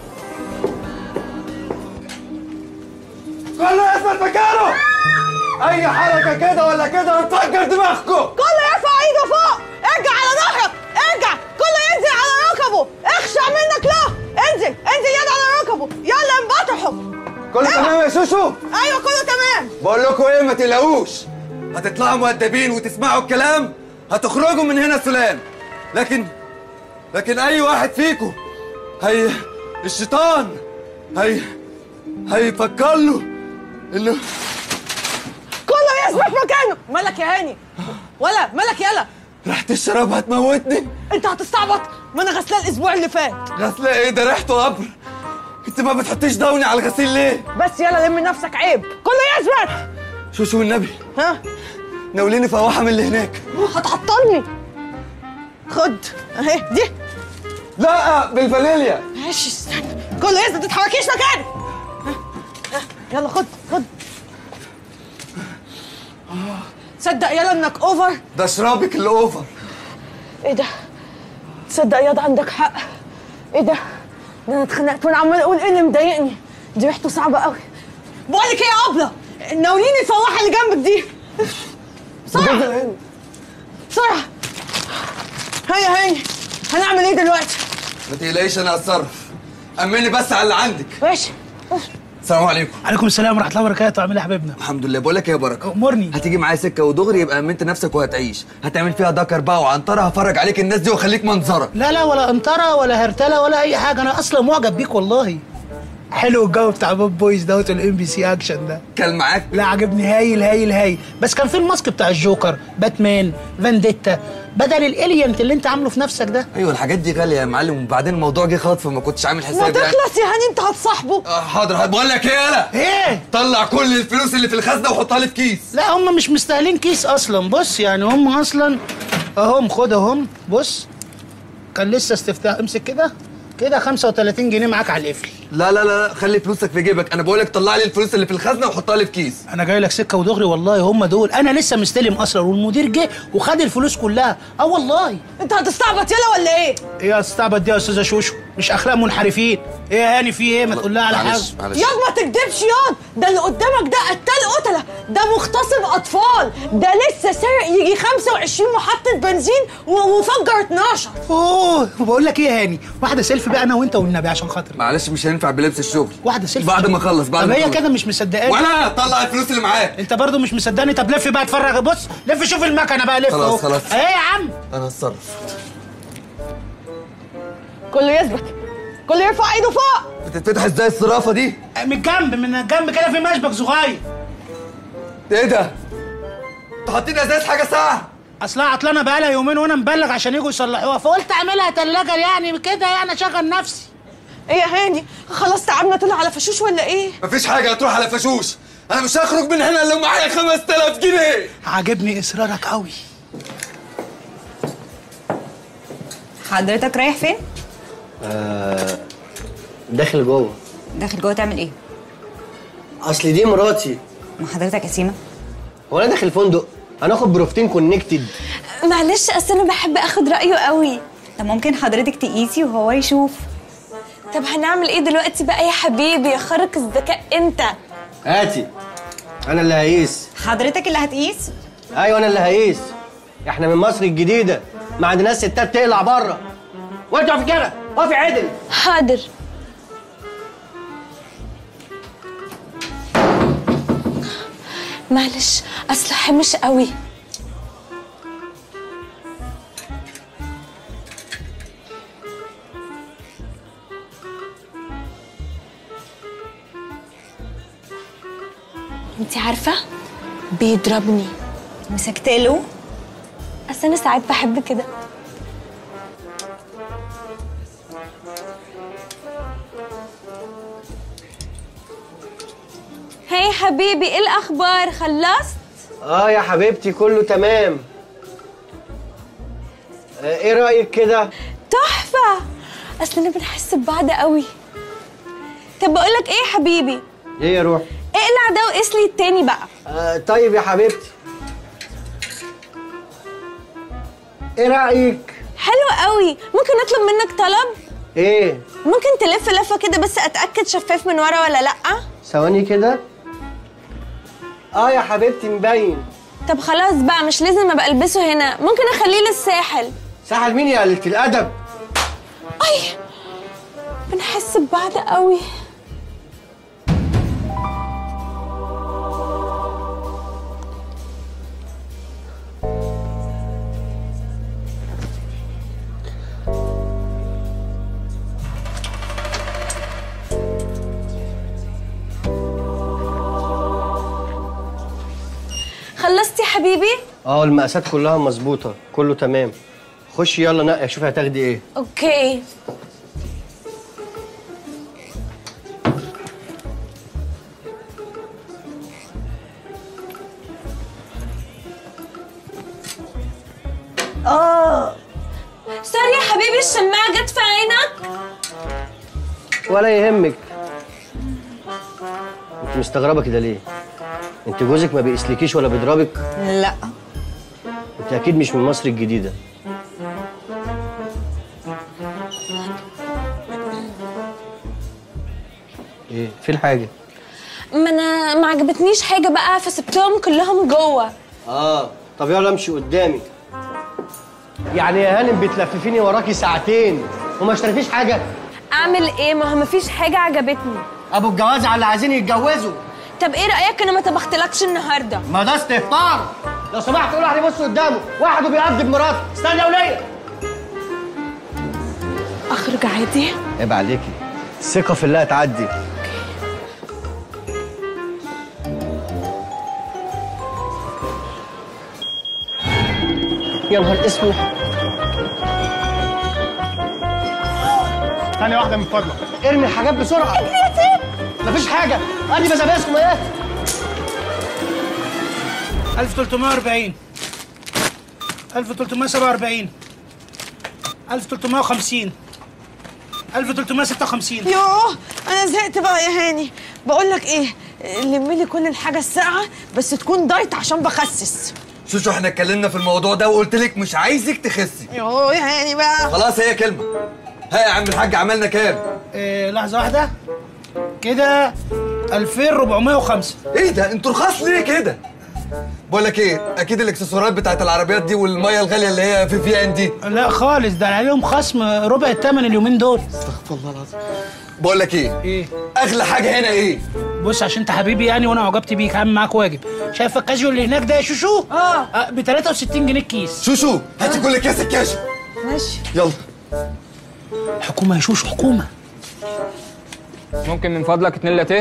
كله يثبت مكانه اي حركه كده ولا كده هنفجر دماغكم كله يرفع ايده فوق ارجع على ظهرك ارجع كله ينزل على ركبه اخشع منك له انزل انزل يد على ركبه يلا انبطحوا كله تمام يا شوشو ايوه كله تمام بقول لكم ايه ما تقلقوش هتطلعوا مؤدبين وتسمعوا الكلام هتخرجوا من هنا سلام لكن لكن اي واحد فيكم هي الشيطان هي هيفكر له انه كله يثبت مكانه مالك يا هاني ولا مالك يلا ريحه الشراب هتموتني انت هتستعبط ما انا غسلاه الاسبوع اللي فات غسله ايه ده ريحته قبر انت ما بتحطيش دوني على الغسيل ليه بس يلا لم نفسك عيب كله يثبت شوشو والنبي ها ناوليني فواحه من اللي هناك هتعطلني خد اهي دي لا بالفانيليا ماشي استنى كله يثبت ما تتحركيش مكانك ها، ها، يلا خد خد تصدق يلا انك اوفر ده شرابك اللي اوفر ايه ده تصدق ياض عندك حق ايه ده ده انا اتخنقت وانا عمال اقول ايه اللي مضايقني دي ريحته صعبه قوي بقول لك ايه يا ابله ناوليني الفواحه اللي جنبك دي بسرعه بسرعه هيا هيا هنعمل ايه دلوقتي ما تقلقيش انا هتصرف امني بس على اللي عندك ماشي السلام عليكم عليكم السلام ورحمه الله وبركاته عامل ايه يا حبيبنا الحمد لله بقول لك ايه يا بركه امرني هتيجي معايا سكه ودغري يبقى امنت نفسك وهتعيش هتعمل فيها دكر بقى وعنطره هفرج عليك الناس دي واخليك منظره لا لا ولا انطره ولا هرتله ولا اي حاجه انا اصلا معجب بيك والله حلو الجو بتاع بوب بويز دوت والام بي سي اكشن ده كان معاك لا عجبني هايل هايل هايل بس كان في الماسك بتاع الجوكر باتمان فانديتا بدل الالينت اللي انت عامله في نفسك ده ايوه الحاجات دي غاليه يا معلم وبعدين الموضوع جه خاطف فما كنتش عامل ما حساب يعني تخلص يا هاني انت هتصاحبه آه، حاضر بقول لك ايه يالا ايه طلع كل الفلوس اللي في الخزنه وحطها لي في كيس لا هم مش مستاهلين كيس اصلا بص يعني هم اصلا اهم خد اهم بص كان لسه استفتاح امسك كده كده 35 جنيه معاك على القفل لا لا لا لا، خلي فلوسك في جيبك انا بقول لك طلع لي الفلوس اللي في الخزنه وحطها لي في كيس انا جاي لك سكه ودغري والله هم دول انا لسه مستلم اصلا والمدير جه وخد الفلوس كلها اه والله انت هتستعبط يلا ولا ايه ايه يا استعبط دي يا استاذه شوشو مش اخلاق منحرفين ايه يا هاني في ايه ما تقول لها على حاجه معلش معلش ياض ما تكدبش ياض ده اللي قدامك ده قتال قتله ده مغتصب اطفال ده لسه سارق يجي 25 محطه بنزين و- وفجر 12 اوه بقول لك ايه يا هاني واحده سيلفي بقى انا وانت والنبي عشان خاطري معلش مش هينفع بلبس الشغل واحده سيلفي بعد ما اخلص بعد طب ما هي أخلص. كده مش مصدقاني ولا طلع الفلوس اللي معاك انت برضو مش مصدقني طب لف بقى اتفرج بص لف شوف المكنه بقى لف خلاص، اهو. خلاص. ايه يا عم انا هتصرف كله يثبت كل يرفع ايده فوق بتتفتح ازاي الصرافه دي من الجنب من الجنب كده في مشبك صغير ايه ده انتوا حاطين ازاز حاجه ساعه اصلها عطلانه بقالها يومين وانا مبلغ عشان يجوا يصلحوها فقلت اعملها تلاجه يعني كده يعني اشغل نفسي ايه يا هاني خلاص تعبنا طلع على فشوش ولا ايه مفيش حاجه هتروح على فشوش انا مش هخرج من هنا الا معايا 5000 جنيه عاجبني اصرارك قوي حضرتك رايح فين؟ آه داخل جوه داخل جوه تعمل ايه؟ اصل دي مراتي ما حضرتك يا سيما هو انا داخل فندق هناخد بروفتين كونكتد معلش اصل انا بحب اخد رايه قوي طب ممكن حضرتك تقيسي وهو يشوف طب هنعمل ايه دلوقتي بقى يا حبيبي يا خارق الذكاء انت هاتي انا اللي هقيس حضرتك اللي هتقيس ايوه انا اللي هقيس احنا من مصر الجديده ما عندناش ستات تقلع بره وانت في كده اقفي عدل حاضر معلش اصل حمش قوي انت عارفه بيضربني مسكتله اصل انا ساعات بحب كده هاي حبيبي ايه الاخبار خلصت اه يا حبيبتي كله تمام آه ايه رايك كده تحفه اصل انا بنحس ببعض قوي طب بقول لك ايه يا حبيبي ايه يا روح اقلع ده وقيس لي التاني بقى آه طيب يا حبيبتي ايه رايك حلو قوي ممكن اطلب منك طلب ايه ممكن تلف لفه كده بس اتاكد شفاف من ورا ولا لا ثواني كده اه يا حبيبتي مبين طب خلاص بقى مش لازم ابقى البسه هنا ممكن اخليه للساحل ساحل مين يا قلة الادب اي بنحس ببعض قوي خلصتي يا حبيبي اه المقاسات كلها مظبوطه كله تمام خشي يلا نقي شوفي هتاخدي ايه اوكي اه سوري يا حبيبي الشماعة جت في عينك ولا يهمك انت مستغربه كده ليه انت جوزك ما بيقسلكيش ولا بيضربك لا انت اكيد مش من مصر الجديده ايه في الحاجه ما انا ما عجبتنيش حاجة بقى فسبتهم كلهم جوه اه طب يلا امشي قدامي يعني يا هانم بتلففيني وراكي ساعتين وما اشتريتيش حاجه اعمل ايه ما هو مفيش حاجة عجبتني ابو الجواز على اللي عايزين يتجوزوا طب ايه رأيك انا ما طبختلكش النهاردة ما ده استهتار لو سمحت قول واحد يبص قدامه واحد وبيقضي بمراته استنى يا وليه اخرج عادي عيب عليكي الثقه في الله تعدي يا نهار اسود ثانية واحدة من فضلك ارمي الحاجات بسرعه مفيش حاجه ادي بزباسكم ايه 1340 1347 1350 1356 يوه انا زهقت بقى يا هاني بقول لك ايه لمي لي كل الحاجه الساقعه بس تكون دايت عشان بخسس شوشو احنا اتكلمنا في الموضوع ده وقلت لك مش عايزك تخسي يوه يا هاني بقى خلاص هي كلمه ها يا عم الحاج عملنا كام إيه لحظة واحدة كده 2405 ايه ده انتوا رخاص ليه كده بقول لك ايه اكيد الاكسسوارات بتاعت العربيات دي والميه الغاليه اللي هي في في ان دي لا خالص ده عليهم خصم ربع الثمن اليومين دول استغفر الله العظيم بقول لك ايه ايه اغلى حاجه هنا ايه بص عشان انت حبيبي يعني وانا عجبت بيك عامل معاك واجب شايف الكاجيو اللي هناك ده يا شوشو اه ب 63 جنيه الكيس شوشو هاتي كل كاس الكاش ماشي يلا حكومه يا شوشو حكومه ممكن من فضلك اتنين لاتيه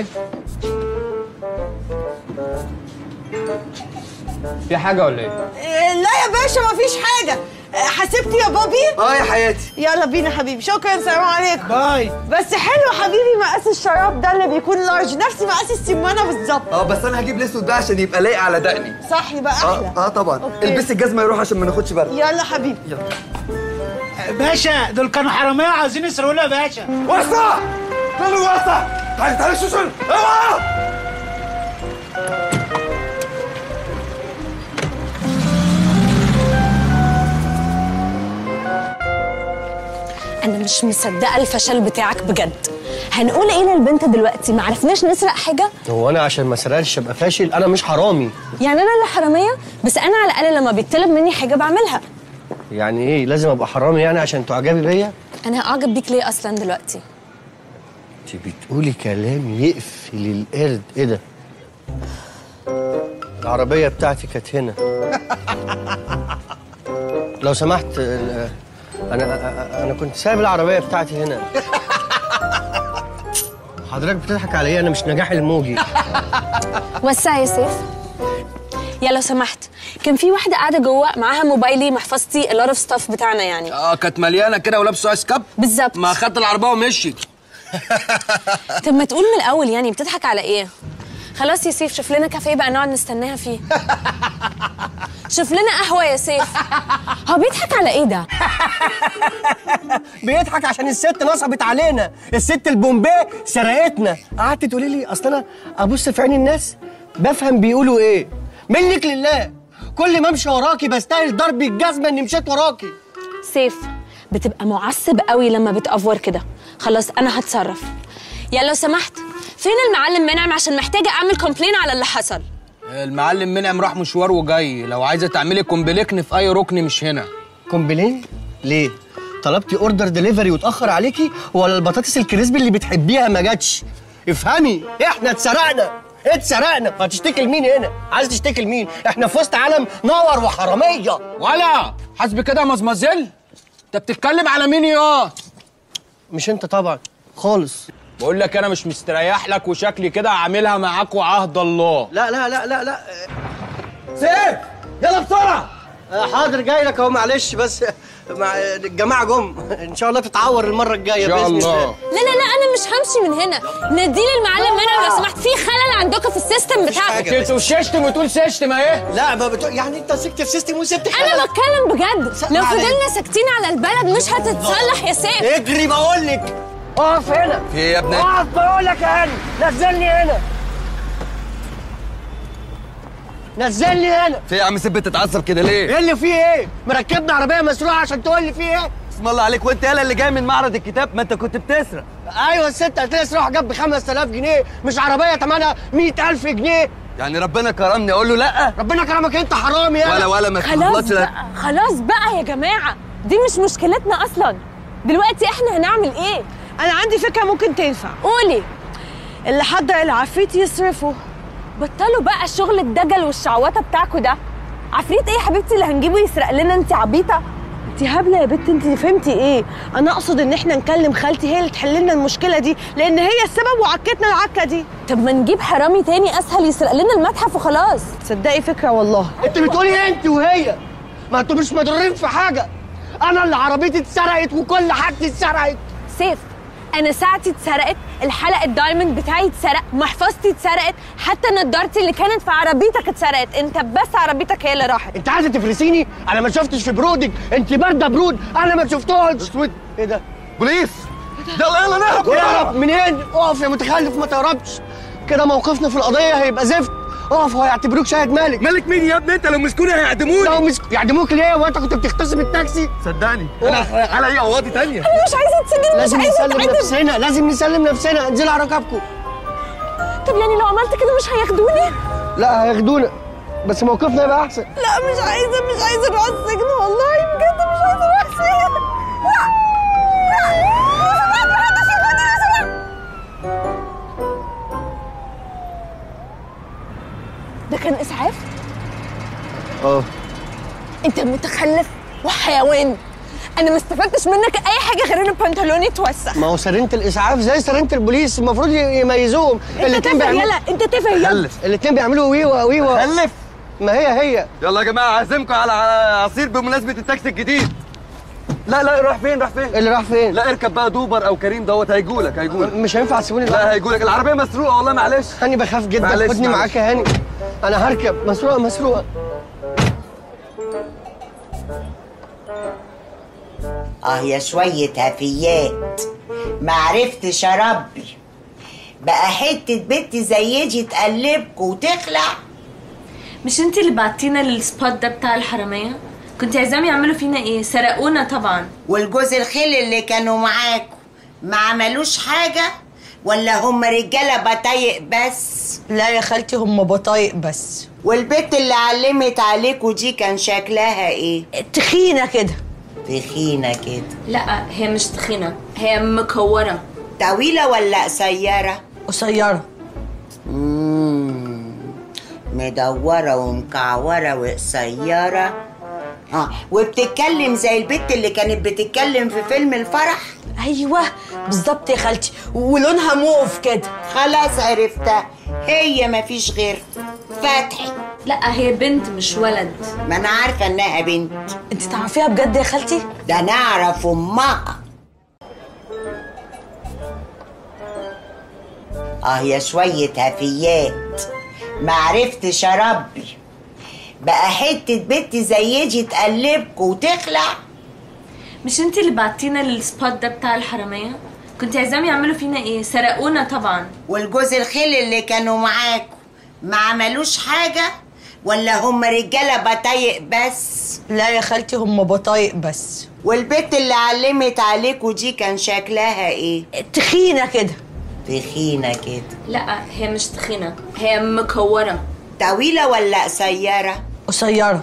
في حاجه ولا ايه إيه، لا يا باشا مفيش حاجة إيه، حسبتي يا بابي؟ اه يا حياتي يلا بينا حبيبي شكرا سلام عليكم باي بس حلو حبيبي مقاس الشراب ده اللي بيكون لارج نفس مقاس السمانة بالظبط اه بس انا هجيب الاسود ده عشان يبقى لايق على دقني صح يبقى احلى اه اه طبعا أوكي. البسي الجزمه يروح عشان ما ناخدش بالنا يلا حبيبي باشا دول كانوا حراميه عايزين يسرقونا يا باشا وسع كله وسع تعالي تعالي شوشن اوعى انا مش مصدقه الفشل بتاعك بجد هنقول ايه للبنت دلوقتي ما عرفناش نسرق حاجه هو انا عشان ما سرقش ابقى فاشل انا مش حرامي يعني انا اللي حراميه بس انا على الاقل لما بيطلب مني حاجه بعملها يعني ايه لازم ابقى حرامي يعني عشان تعجبي بيا انا اعجب بيك ليه اصلا دلوقتي انت بتقولي كلام يقفل القرد ايه ده العربيه بتاعتي كانت هنا لو سمحت ال- انا انا كنت سايب العربيه بتاعتي هنا حضرتك بتضحك على ايه انا مش نجاح الموجي وسع يا سيف يا لو سمحت كان في واحده قاعده جوه معاها موبايلي محفظتي اللوت اوف ستاف بتاعنا يعني اه كانت مليانه كده ولابسه ايس كاب بالظبط ما خدت العربيه ومشيت طب ما تقول من الاول يعني بتضحك على ايه خلاص يا سيف شوف لنا كافيه بقى نقعد نستناها فيه شوف لنا قهوه يا سيف هو بيضحك على ايه ده بيضحك عشان الست نصبت علينا الست البومبيه سرقتنا قعدت تقولي لي اصل انا ابص في عين الناس بفهم بيقولوا ايه منك لله كل ما امشي وراكي بستاهل ضرب الجزمه اني مشيت وراكي سيف بتبقى معصب قوي لما بتأفور كده خلاص انا هتصرف يا لو سمحت فين المعلم منعم عشان محتاجه اعمل كومبلين على اللي حصل المعلم منعم راح مشوار وجاي لو عايزه تعملي كومبليكن في اي ركن مش هنا كومبلين ليه طلبتي اوردر دليفري واتاخر عليكي ولا البطاطس الكريسبي اللي بتحبيها ما جاتش افهمي احنا اتسرقنا اتسرقنا هتشتكي لمين هنا عايز تشتكي لمين احنا في وسط عالم نور وحراميه ولا حسب كده يا مزمزل انت بتتكلم على مين يا مش انت طبعا خالص بقول لك انا مش مستريح لك وشكلي كده عاملها معاك وعهد الله لا لا لا لا لا سيف يلا بسرعه آه، حاضر جاي لك اهو معلش بس مع الجماعه جم ان شاء الله تتعور المره الجايه ان شاء باذن الله لا لا لا انا مش همشي من هنا نديلي المعلم منعم لو سمحت في خلل عندكم في السيستم بتاعكم انت وششتم وتقول سيشتم اهي لا ما بتقول يعني انت سكت في سيستم وسبت انا بتكلم بجد لو عليك. فضلنا ساكتين على البلد مش هتتصلح يا سيف اجري بقول لك اقف هنا في ايه يا ابني اقف بقول لك يا هاني نزلني هنا نزلني هنا في ايه يا عم سيف بتتعصب كده ليه ايه اللي فيه ايه مركبنا عربيه مسروقه عشان تقول لي فيه ايه اسم الله عليك وانت يالا اللي جاي من معرض الكتاب ما انت كنت بتسرق ايوه الست هتسرق جاب ب 5000 جنيه مش عربيه ثمنها 100000 جنيه يعني ربنا كرمني اقول له لا ربنا كرمك انت حرامي يالا ولا ولا ما خلاص تخلصش لا بقى خلاص بقى يا جماعه دي مش مشكلتنا اصلا دلوقتي احنا هنعمل ايه انا عندي فكرة ممكن تنفع قولي اللي حضر العفريت يصرفه بطلوا بقى الشغل الدجل والشعوطه بتاعكوا ده عفريت ايه يا حبيبتي اللي هنجيبه يسرق لنا انت عبيطه انت هبله يا بنت انت فهمتي ايه انا اقصد ان احنا نكلم خالتي هي اللي تحل لنا المشكله دي لان هي السبب وعكتنا العكه دي طب ما نجيب حرامي تاني اسهل يسرق لنا المتحف وخلاص تصدقي فكره والله انت بتقولي ايه انت وهي ما انتوا مش مضرين في حاجه انا اللي عربيتي اتسرقت وكل حاجتي اتسرقت سيف انا ساعتي اتسرقت الحلقه الدايموند بتاعي اتسرق محفظتي اتسرقت حتى نضارتي اللي كانت في عربيتك اتسرقت انت بس عربيتك هي اللي راحت انت عايزه تفرسيني انا ما شفتش في برودك انت بارده برود انا ما شفتهاش اسود ايه ده بوليس يلا يلا نهرب اهرب منين اقف يا متخلف ما تهربش كده موقفنا في القضيه هيبقى زفت اقف وهيعتبروك شاهد مالك مالك مين يا ابني انت لو مسكوني هيعدموني لو مس... يعدموك ليه وانت كنت بتغتصب التاكسي صدقني انا على ايه قواضي تانية انا مش عايزه اتسجن مش لازم عايزه نسلم اتعدم نفسنا لازم نسلم نفسنا انزلوا على ركبكم طب يعني لو عملت كده مش هياخدوني لا هياخدونا بس موقفنا يبقى احسن لا مش عايزه مش عايزه اروح السجن والله بجد مش عايزه اروح السجن لا لا لو سمحت محدش ياخدني لو سمحت ده كان اسعاف اه انت متخلف وحيوان انا ما استفدتش منك اي حاجه غير ان بنطلوني اتوسخ ما هو سرينة الاسعاف زي سرينة البوليس المفروض ي- يميزوهم انت تافه يلا انت تافه يلا خلف الاتنين بيعملوا ويوا ويوا خلف ما هي هي يلا يا جماعه اعزمكم على على عصير بمناسبه التاكسي الجديد لا لا راح فين راح فين اللي راح فين لا اركب بقى دوبر او كريم دوت هيجولك هيجولك مش هينفع تسيبوني لا لوحدي. هيجولك العربيه مسروقه والله معلش هاني بخاف جدا معلش، خدني معلش. معاك يا هاني انا هركب مسروقه مسروقه اه يا شوية هفيات ما عرفتش اربي بقى حتة بنت زي دي تقلبكوا وتخلع مش انت اللي بعتينا للسبوت ده بتاع الحراميه كنت عايزاهم يعملوا فينا ايه سرقونا طبعا والجوز الخيل اللي كانوا معاكوا ما عملوش حاجة ولا هم رجالة بطايق بس لا يا خالتي هم بطايق بس والبت اللي علمت عليكوا دي كان شكلها ايه تخينة كده تخينة كده لا هي مش تخينه هي مكوره طويلة ولا قصيرة قصيرة مم. مدورة ومكعورة وقصيرة اه وبتتكلم زي البت اللي كانت بتتكلم في فيلم الفرح ايوه بالظبط يا خالتي ولونها موف كده خلاص عرفتها هي مفيش غير فتحي لا هي بنت مش ولد ما انا عارفة انها بنت انت تعرفيها بجد يا خالتي ده انا اعرف امها اه يا شوية هفيات ما عرفتش اربي بقى حتة بنت زي دي تقلبكوا وتخلع مش انت اللي بعتينا للسبوت ده بتاع الحراميه كنت عايزاهم يعملوا فينا ايه سرقونا طبعا والجوز الخيل اللي كانوا معاكوا ما عملوش حاجة ولا هم رجالة بطايق بس لا يا خالتي هم بطايق بس والبت اللي علمت عليكوا دي كان شكلها ايه تخينة كده تخينة كده لا هي مش تخينه هي مكوره طويلة ولا قصيرة قصيرة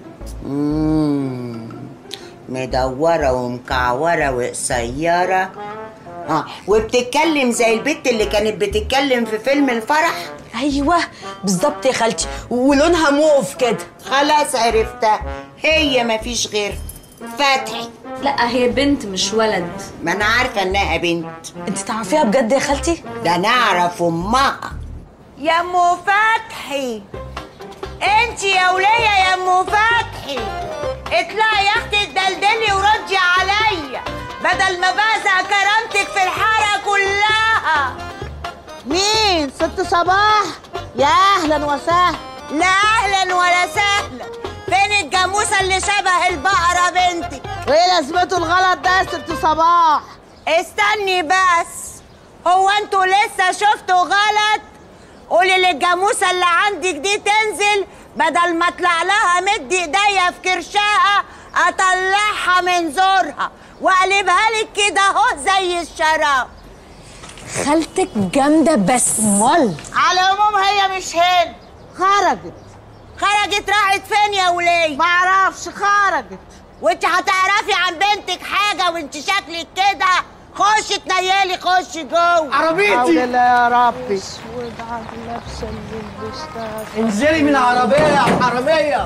مم. مدورة ومكعورة وقصيرة اه وبتتكلم زي البت اللي كانت بتتكلم في فيلم الفرح ايوه بالظبط يا خالتي ولونها موف كده خلاص عرفتها هي مفيش غير فتحي لا هي بنت مش ولد ما انا عارفة انها بنت انت تعرفيها بجد يا خالتي ده انا اعرف امها يا ام فتحي انت يا وليه يا ام فتحي اطلعي يا اختي اتدلدلي وردي عليا بدل ما بزع كرامتك في الحاره كلها مين ست صباح يا اهلا وسهلا لا اهلا ولا سهلا فين الجاموسه اللي شبه البقره بنتي وايه لازمته الغلط ده يا ست صباح استني بس هو انتوا لسه شفتوا غلط قولي للجاموسه اللي عندك دي تنزل بدل ما اطلع لها مد ايديا في كرشها اطلعها من زورها واقلبها لك كده اهو زي الشراب خالتك جامده بس مال على العموم هي مش هنا خرجت خرجت راحت فين يا وليه معرفش خرجت وانت هتعرفي عن بنتك حاجه وانت شكلك كده خشي تنيلي خشي جوه عربيتي يا ربي انزلي من العربيه يا حراميه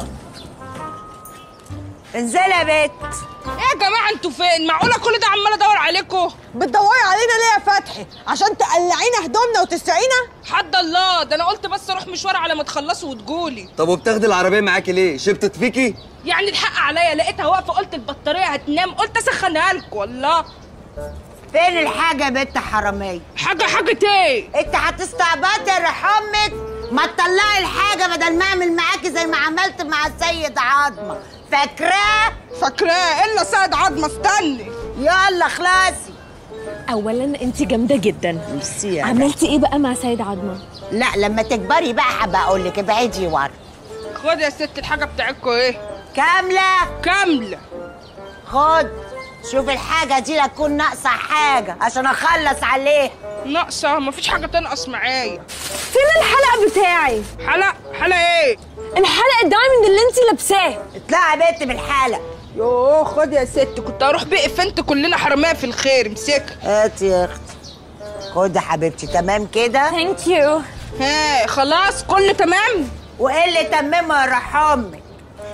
انزلي يا بت ايه يا جماعه انتوا فين معقوله كل ده عمال ادور عليكم بتدوري علينا ليه يا فتحي عشان تقلعينا هدومنا وتسرقينا حد الله ده انا قلت بس اروح مشوار على ما تخلصوا وتجولي طب وبتاخدي العربيه معاكي ليه شبطت فيكي يعني الحق عليا لقيتها واقفه قلت البطاريه هتنام قلت اسخنها لكم والله فين الحاجه يا بنت حراميه حاجه حاجه ايه انت هتستعبطي يا رح امك ما تطلعي الحاجه بدل ما اعمل معاكي زي ما عملت مع السيد عظمه فاكراه فاكراه الا سيد عظمه استني يلا خلاصي اولا انت جامده جدا ميرسي يا عملتي ايه بقى مع سيد عظمه لا لما تكبري بقى هبقى اقول لك ابعدي ورا خد يا ست الحاجه بتاعتكم ايه كامله كامله خد شوف الحاجه دي لا تكون ناقصه حاجه عشان اخلص عليها ناقصه مفيش حاجه تنقص معايا فين الحلق بتاعي حلق حلق ايه الحلق الدايموند اللي انت لابساه اطلعي يا بنت بالحلق يوه خد يا ست كنت اروح بقى فنت كلنا حراميه في الخير امسكها هاتي يا اختي خد يا حبيبتي تمام كده ثانك يو ها خلاص كله تمام وايه اللي تممه يا رح امك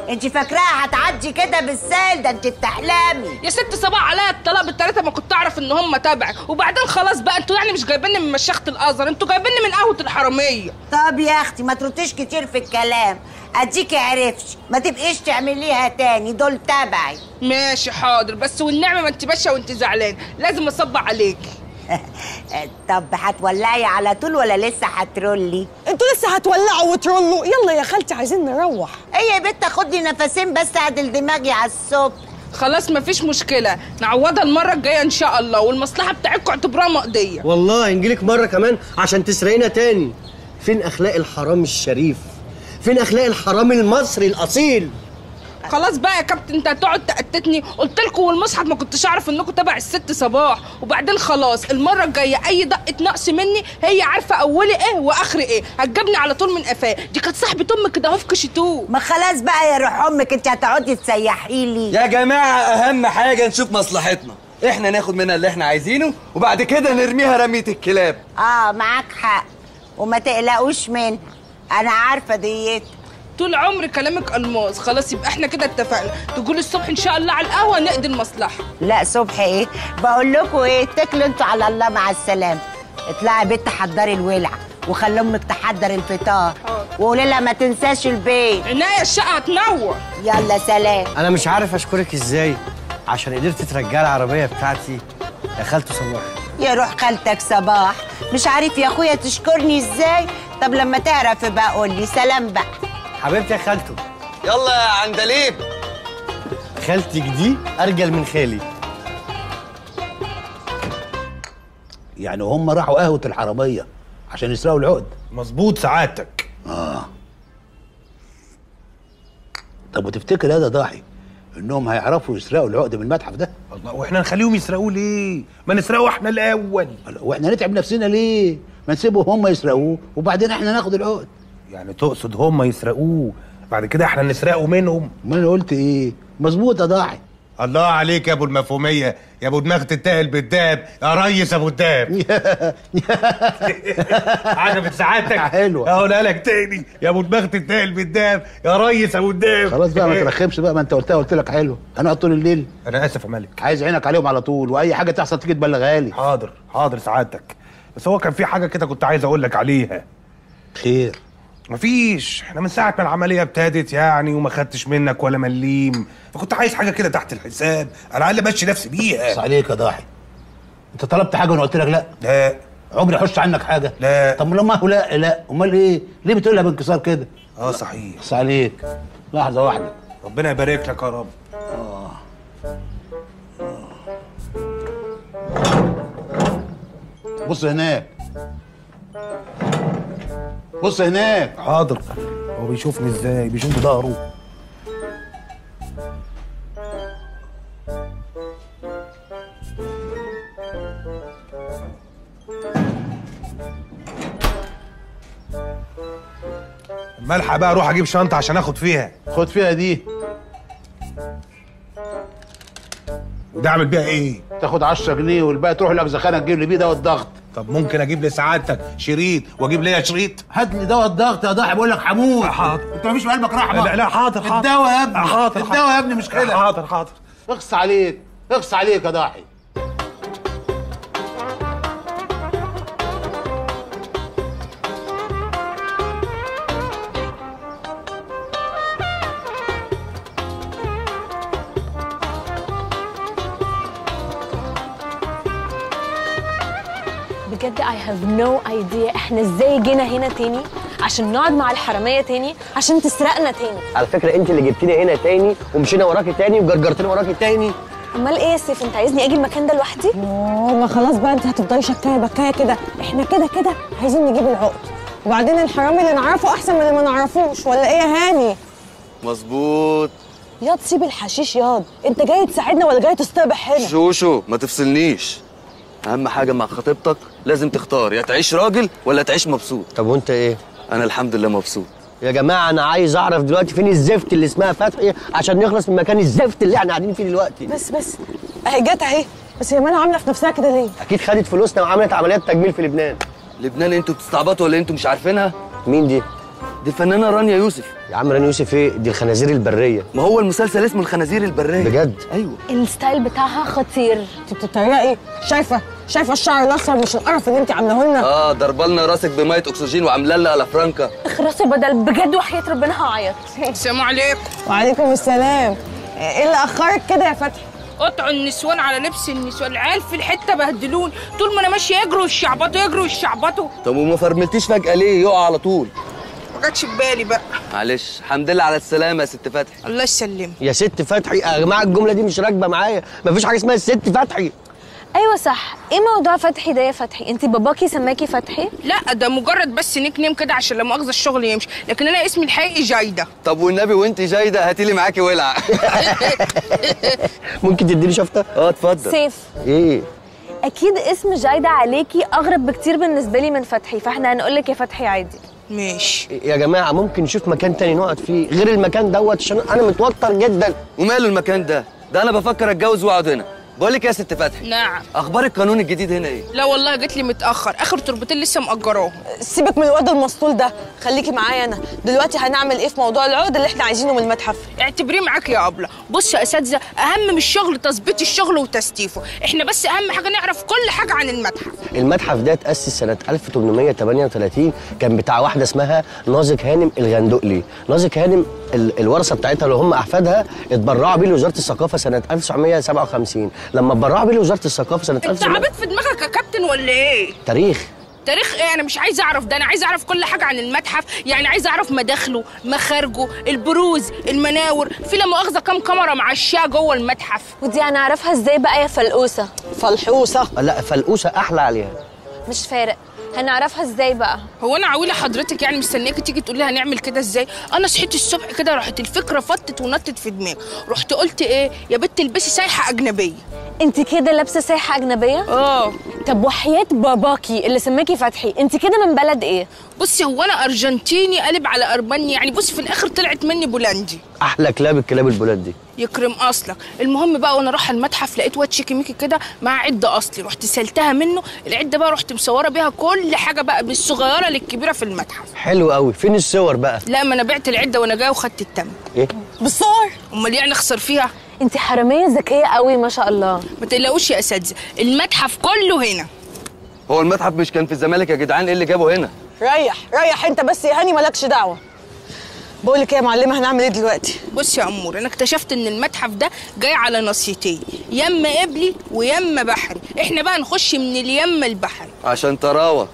انت فاكراها هتعدي كده بالسهل ده انت بتحلمي يا ست صباح عليا الطلاق بالتلاته ما كنت اعرف ان هم تبعك وبعدين خلاص بقى انتوا يعني مش جايبيني من مشيخه الازهر انتوا جايبيني من قهوه الحراميه طب يا اختي ما ترديش كتير في الكلام اديكي عرفتش ما تبقيش تعمليها تاني دول تبعي ماشي حاضر بس والنعمه ما انت ماشيه وانت زعلان لازم اصب عليكي طب هتولعي على طول ولا لسه هترولي انتوا لسه هتولعوا وترولوا يلا يا خالتي عايزين نروح ايه يا بنت خدي نفسين بس اعدل دماغي على الصبح خلاص مفيش مشكله نعوضها المره الجايه ان شاء الله والمصلحه بتاعتكم اعتبروها مقضيه والله نجيلك مرة كمان عشان تسرقينا تاني فين أخلاق الحرام الشريف فين أخلاق الحرام المصري الأصيل خلاص بقى يا كابتن انت هتقعد تأتتني قلت لكم والمصحف ما كنتش اعرف انكم تبع الست صباح وبعدين خلاص المره الجايه اي دقه نقص مني هي عارفه اولي ايه واخري ايه هتجيبني على طول من قفاه دي كانت صاحبه امك كده اهو في كشتوه ما خلاص بقى يا روح امك انت هتقعدي تسيحي لي يا جماعة أهم حاجة نشوف مصلحتنا إحنا ناخد منها اللي إحنا عايزينه وبعد كده نرميها رمية الكلاب اه معاك حق وما تقلقوش منها انا عارفه ديت طول عمري كلامك الماس خلاص يبقى احنا كده اتفقنا تقولي الصبح ان شاء الله على القهوه نقضي المصلحه لا صبح ايه بقول لكم ايه اتكلوا انتوا على الله مع السلامه اطلعي بنت حضري الولع وخلي امك تحضر الفطار وقولي لها ما تنساش البيت عناية الشقه هتنور يلا سلام أنا مش عارف أشكرك إزاي عشان قدرت ترجعي العربية بتاعتي يا خالته صباح يا روح خالتك صباح مش عارف يا اخويا تشكرني ازاي طب لما تعرف بقى قول لي سلام بقى حبيبتي يا خالته يلا يا عندليب خالتك دي أرجل من خالي يعني هم راحوا قهوة الحرامية عشان يسرقوا العقد مظبوط سعادتك اه طب وتفتكر يا ده ضاحي انهم هيعرفوا يسرقوا العقد من المتحف ده الله واحنا نخليهم يسرقوه ليه ما نسرقه احنا الاول واحنا نتعب نفسنا ليه ما نسيبهم هم يسرقوه وبعدين احنا ناخد العقد يعني تقصد هم يسرقوه بعد كده احنا نسرقه منهم ما انا قلت ايه مظبوط يا ضاحي الله عليك يا ابو المفهوميه يا ابو دماغ تتاهل بالدهب يا ريس ابو الدهب عجبت سعادتك حلوة. اقولها لك تاني يا ابو دماغ تتاهل بالدهب يا ريس ابو الدهب خلاص بقى ما ترخمش بقى ما انت قلتها قلت لك حلو انا طول الليل انا اسف يا ملك عايز عينك عليهم على طول واي حاجه تحصل تيجي تبلغها لي حاضر حاضر سعادتك بس هو كان في حاجه كده كنت عايز اقول لك عليها خير مفيش احنا من ساعه ما العمليه ابتدت يعني وما خدتش منك ولا مليم فكنت عايز حاجه كده تحت الحساب على الاقل امشي نفسي بيها بس عليك يا ضاحي انت طلبت حاجه وانا قلت لك لا لا عمري احش عنك حاجه لا طب لما هو لا لا امال ايه ليه بتقولها بانكسار كده اه صحيح بس عليك لحظه واحده ربنا يبارك لك يا رب بص هناك بص هناك حاضر هو بيشوفني ازاي بيشوف بظهره اما الحق بقى اروح اجيب شنطه عشان اخد فيها خد فيها دي وده اعمل بيها ايه تاخد 10 جنيه والباقي تروح الاجزخانه تجيب لي بيه دواء الضغط طب ممكن اجيب لسعادتك شريط واجيب ليا شريط هات لي دواء الضغط يا ضاحي بقول لك حمود حاضر انت مفيش في قلبك رحمه لا لا حاضر حاضر الدواء يا ابني حاضر الدواء يا ابني مش كده حاضر حاضر اخص عليك اخص عليك يا ضاحي بجد I have no idea احنا ازاي جينا هنا تاني عشان نقعد مع الحرامية تاني عشان تسرقنا تاني على فكرة أنت اللي جبتيني هنا تاني ومشينا وراكي تاني وجرجرتني وراكي تاني امال ايه يا سيف انت عايزني اجي المكان ده لوحدي اوه ما خلاص بقى انت هتفضلي شكايه بكايه كده احنا كده كده عايزين نجيب العقد وبعدين الحرامي اللي نعرفه احسن من اللي ما نعرفوش ولا ايه يا هاني مظبوط ياض سيب الحشيش ياض انت جاي تساعدنا ولا جاي تصطبح هنا شوشو ما تفصلنيش اهم حاجه مع خطيبتك لازم تختار يا تعيش راجل ولا تعيش مبسوط طب وأنت إيه؟ انا الحمد لله مبسوط يا جماعة أنا عايز أعرف دلوقتي فين الزفت اللي اسمها فتحي عشان نخلص من مكان الزفت اللي إحنا قاعدين فيه دلوقتي بس بس اهي جت اهي بس هي مالها عامله في نفسها كده ليه أكيد خدت فلوسنا وعملت عمليات تجميل في لبنان لبنان انتوا بتستعبطوا ولا انتوا مش عارفينها مين دي؟ دي الفنانه رانيا يوسف يا عم رانيا يوسف ايه دي الخنازير البريه ما هو المسلسل اسمه الخنازير البريه بجد ايوه الستايل بتاعها خطير انت بتتريقي شايفه شايفه الشعر الاصفر مش القرف اللي انت عاملاه لنا اه ضربلنا راسك بميه اكسجين وعامله لنا على فرانكا اخرسي بدل بجد وحياة ربنا هعيط السلام عليكم وعليكم السلام ايه اللي اخرك كده يا فتحي قطعوا النسوان على لبس النسوان العيال في الحته بهدلون طول ما انا ماشيه يجروا الشعبطوا يجروا الشعبطوا طب وما فرملتيش فجاه ليه يقع على طول ما جاتش في بالي بقى معلش الحمد لله على السلامه يا ست فتحي الله يسلمك يا ست فتحي يا جماعه الجمله دي مش راكبه معايا مفيش حاجه اسمها الست فتحي ايوه صح ايه موضوع فتحي ده يا فتحي انت باباكي سماكي فتحي لا ده مجرد بس نيك نيم كده عشان لا مؤاخذه الشغل يمشي لكن انا اسمي الحقيقي جايده طب والنبي وانت جايده هاتي لي معاكي ولعه ممكن تديني شفطه اه اتفضل سيف ايه اكيد اسم جايده عليكي اغرب بكتير بالنسبه لي من فتحي فاحنا هنقول لك يا فتحي عادي ماشي يا جماعه ممكن نشوف مكان تاني نقعد فيه غير المكان دوت عشان انا متوتر جدا وماله المكان ده ده انا بفكر اتجوز واقعد هنا بقول لك يا ست فتحي نعم اخبار القانون الجديد هنا ايه لا والله جت لي متاخر اخر تربتين لسه مأجراهم سيبك من الواد المسطول ده خليكي معايا انا دلوقتي هنعمل ايه في موضوع العقد اللي احنا عايزينه من المتحف اعتبريه معاك يا ابله بص يا اساتذه اهم من الشغل تظبيط الشغل وتستيفه احنا بس اهم حاجه نعرف كل حاجه عن المتحف المتحف ده اتأسس سنة 1838 كان بتاع واحدة اسمها نازك هانم الغندقلي نازك هانم ال- الورثة بتاعتها اللي هم أحفادها اتبرعوا بيه لوزارة الثقافة سنة 1957 لما اتبرعوا بيه لوزارة الثقافة سنة انت 1900 عبيط في دماغك يا كابتن ولا ايه تاريخ تاريخ ايه انا مش عايزه اعرف ده انا عايزه اعرف كل حاجه عن المتحف يعني عايزه اعرف مداخله مخارجه البروز المناور في لا مؤاخذه كام كاميرا معشاه جوه المتحف ودي هنعرفها ازاي بقى يا فلقوسه فلحوسه لا فلقوسة أحلى عليها مش فارق هنعرفها ازاي بقى هو انا عويله حضرتك يعني مستنياكي تيجي تقول لي هنعمل كده ازاي انا صحيت الصبح كده راحت الفكره فطت ونطت في دماغي رحت قلت ايه يا بت البسي سايحه اجنبيه انت كده لابسه سايحه اجنبيه اه طب وحياه باباكي اللي سماكي فتحي انت كده من بلد ايه بصي هو انا ارجنتيني قلب على ارمني يعني بصي في الاخر طلعت مني بولندي أحلى كلاب الكلاب البلاد دي يكرم اصلك المهم بقى وانا رايحه المتحف لقيت واد شيكي ميكي كده مع عده اصلي رحت سالتها منه العده بقى رحت مصوره بيها كل حاجه بقى من الصغيره للكبيره في المتحف حلو قوي فين الصور بقى لا ما انا بعت العده وانا جايه وخدت التمن إيه بالصور امال يعني اخسر فيها انت حراميه ذكيه قوي ما شاء الله ما تقلقوش يا اساتذه المتحف كله هنا هو المتحف مش كان في الزمالك يا جدعان ايه اللي جابه هنا ريح ريح انت بس يا هاني مالكش دعوه بقول لك ايه يا معلمه هنعمل ايه دلوقتي بص يا امور انا اكتشفت ان المتحف ده جاي على نصيتين يما قبلي ويما بحري احنا بقى نخش من اليما البحري عشان تراوة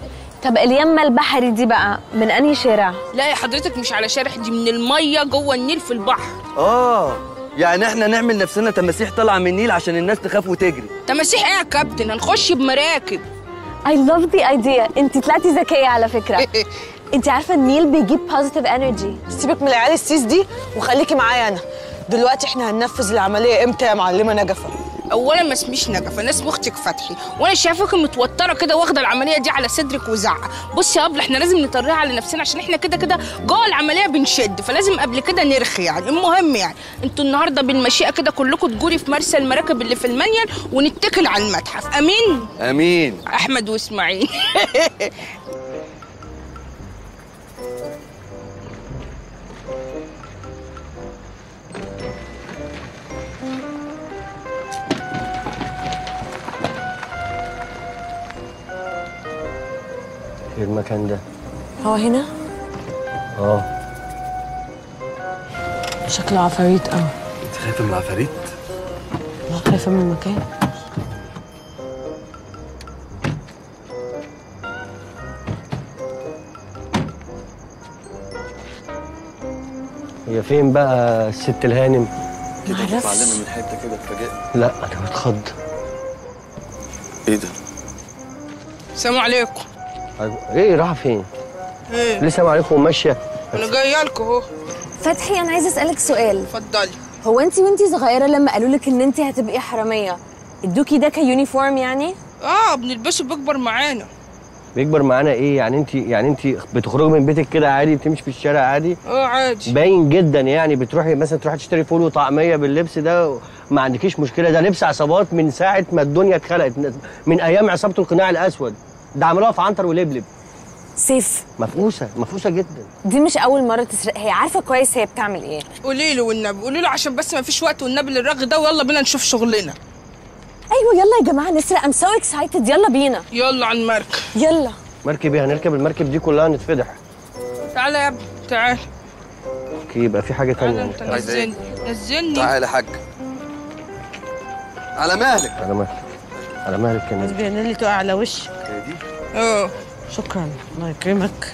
طب اليمه البحري دي بقى من انهي شارع لا يا حضرتك مش على شارع دي من الميه جوه النيل في البحر اه يعني احنا نعمل نفسنا تماسيح طالعه من النيل عشان الناس تخاف وتجري تماسيح ايه يا كابتن هنخش بمراكب I love the idea انت طلعتي ذكيه على فكره انت عارفه النيل بيجيب positive energy سيبك من العيال السيس دي وخليكي معايا انا دلوقتي احنا هننفذ العمليه امتى يا معلمه نجفه اولا ما اسميش نجفه انا اسمي اختك فتحي وانا شايفاك متوتره كده واخده العمليه دي على صدرك وزعق بصي يا ابله احنا لازم نطريها على نفسنا عشان احنا كده كده جوه العمليه بنشد فلازم قبل كده نرخي يعني المهم يعني انتوا النهارده بالمشيئه كده كلكم تجوري في مرسى المراكب اللي في المنيل ونتكل على المتحف امين امين احمد واسماعيل إيه المكان ده هو هنا اه شكله عفاريت قوي انت خايفه من العفاريت خايفه من المكان هي فين بقى الست الهانم كده معرفش. معلمه من حته كده اتفاجئت لا انا متخض ايه ده السلام عليكم ايه رايحه فين ايه لسه عليكم وماشيه انا جايه لكم اهو فتحي انا عايزه اسالك سؤال اتفضلي هو انت وانتي صغيره لما قالوا لك ان انت هتبقي حراميه ادوكي ده كيونيفورم يعني اه بنلبسه بيكبر معانا بيكبر معانا ايه يعني انت يعني انت بتخرجي من بيتك كده عادي بتمشي في الشارع عادي اه عادي باين جدا يعني بتروحي مثلا تروحي تشتري فول وطعميه باللبس ده ما عندكيش مشكله ده لبس عصابات من ساعه ما الدنيا اتخلقت من ايام عصابه القناع الاسود ده عملوها في عنتر ولبلب سيف مفقوسه مفقوسه جدا دي مش اول مره تسرق هي عارفه كويس هي بتعمل ايه قولي له والنبي قولي له عشان بس ما فيش وقت والنبي للرغ ده ويلا بينا نشوف شغلنا ايوه يلا يا جماعه نسرق ام سو اكسايتد يلا بينا يلا على المركب يلا مركب ايه هنركب المركب دي كلها نتفضح تعالى يا ابني تعالى اوكي يبقى في حاجه تعالى تانية انت نزلني نزلني تعالى يا حاج على مهلك على مهلك على مهلك يا نجم اللي تقع على وشك اه شكرا الله يكرمك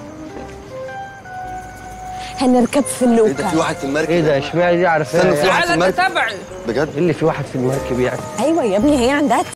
هنركب في ايه اللوكا ده في واحد في المركب ايه ده اشمعنى دي عارفاها استنى في واحد في تعالى انت المركب تبعي بجد ايه اللي في واحد في المركب يعني ايوه يا ابني هي عندها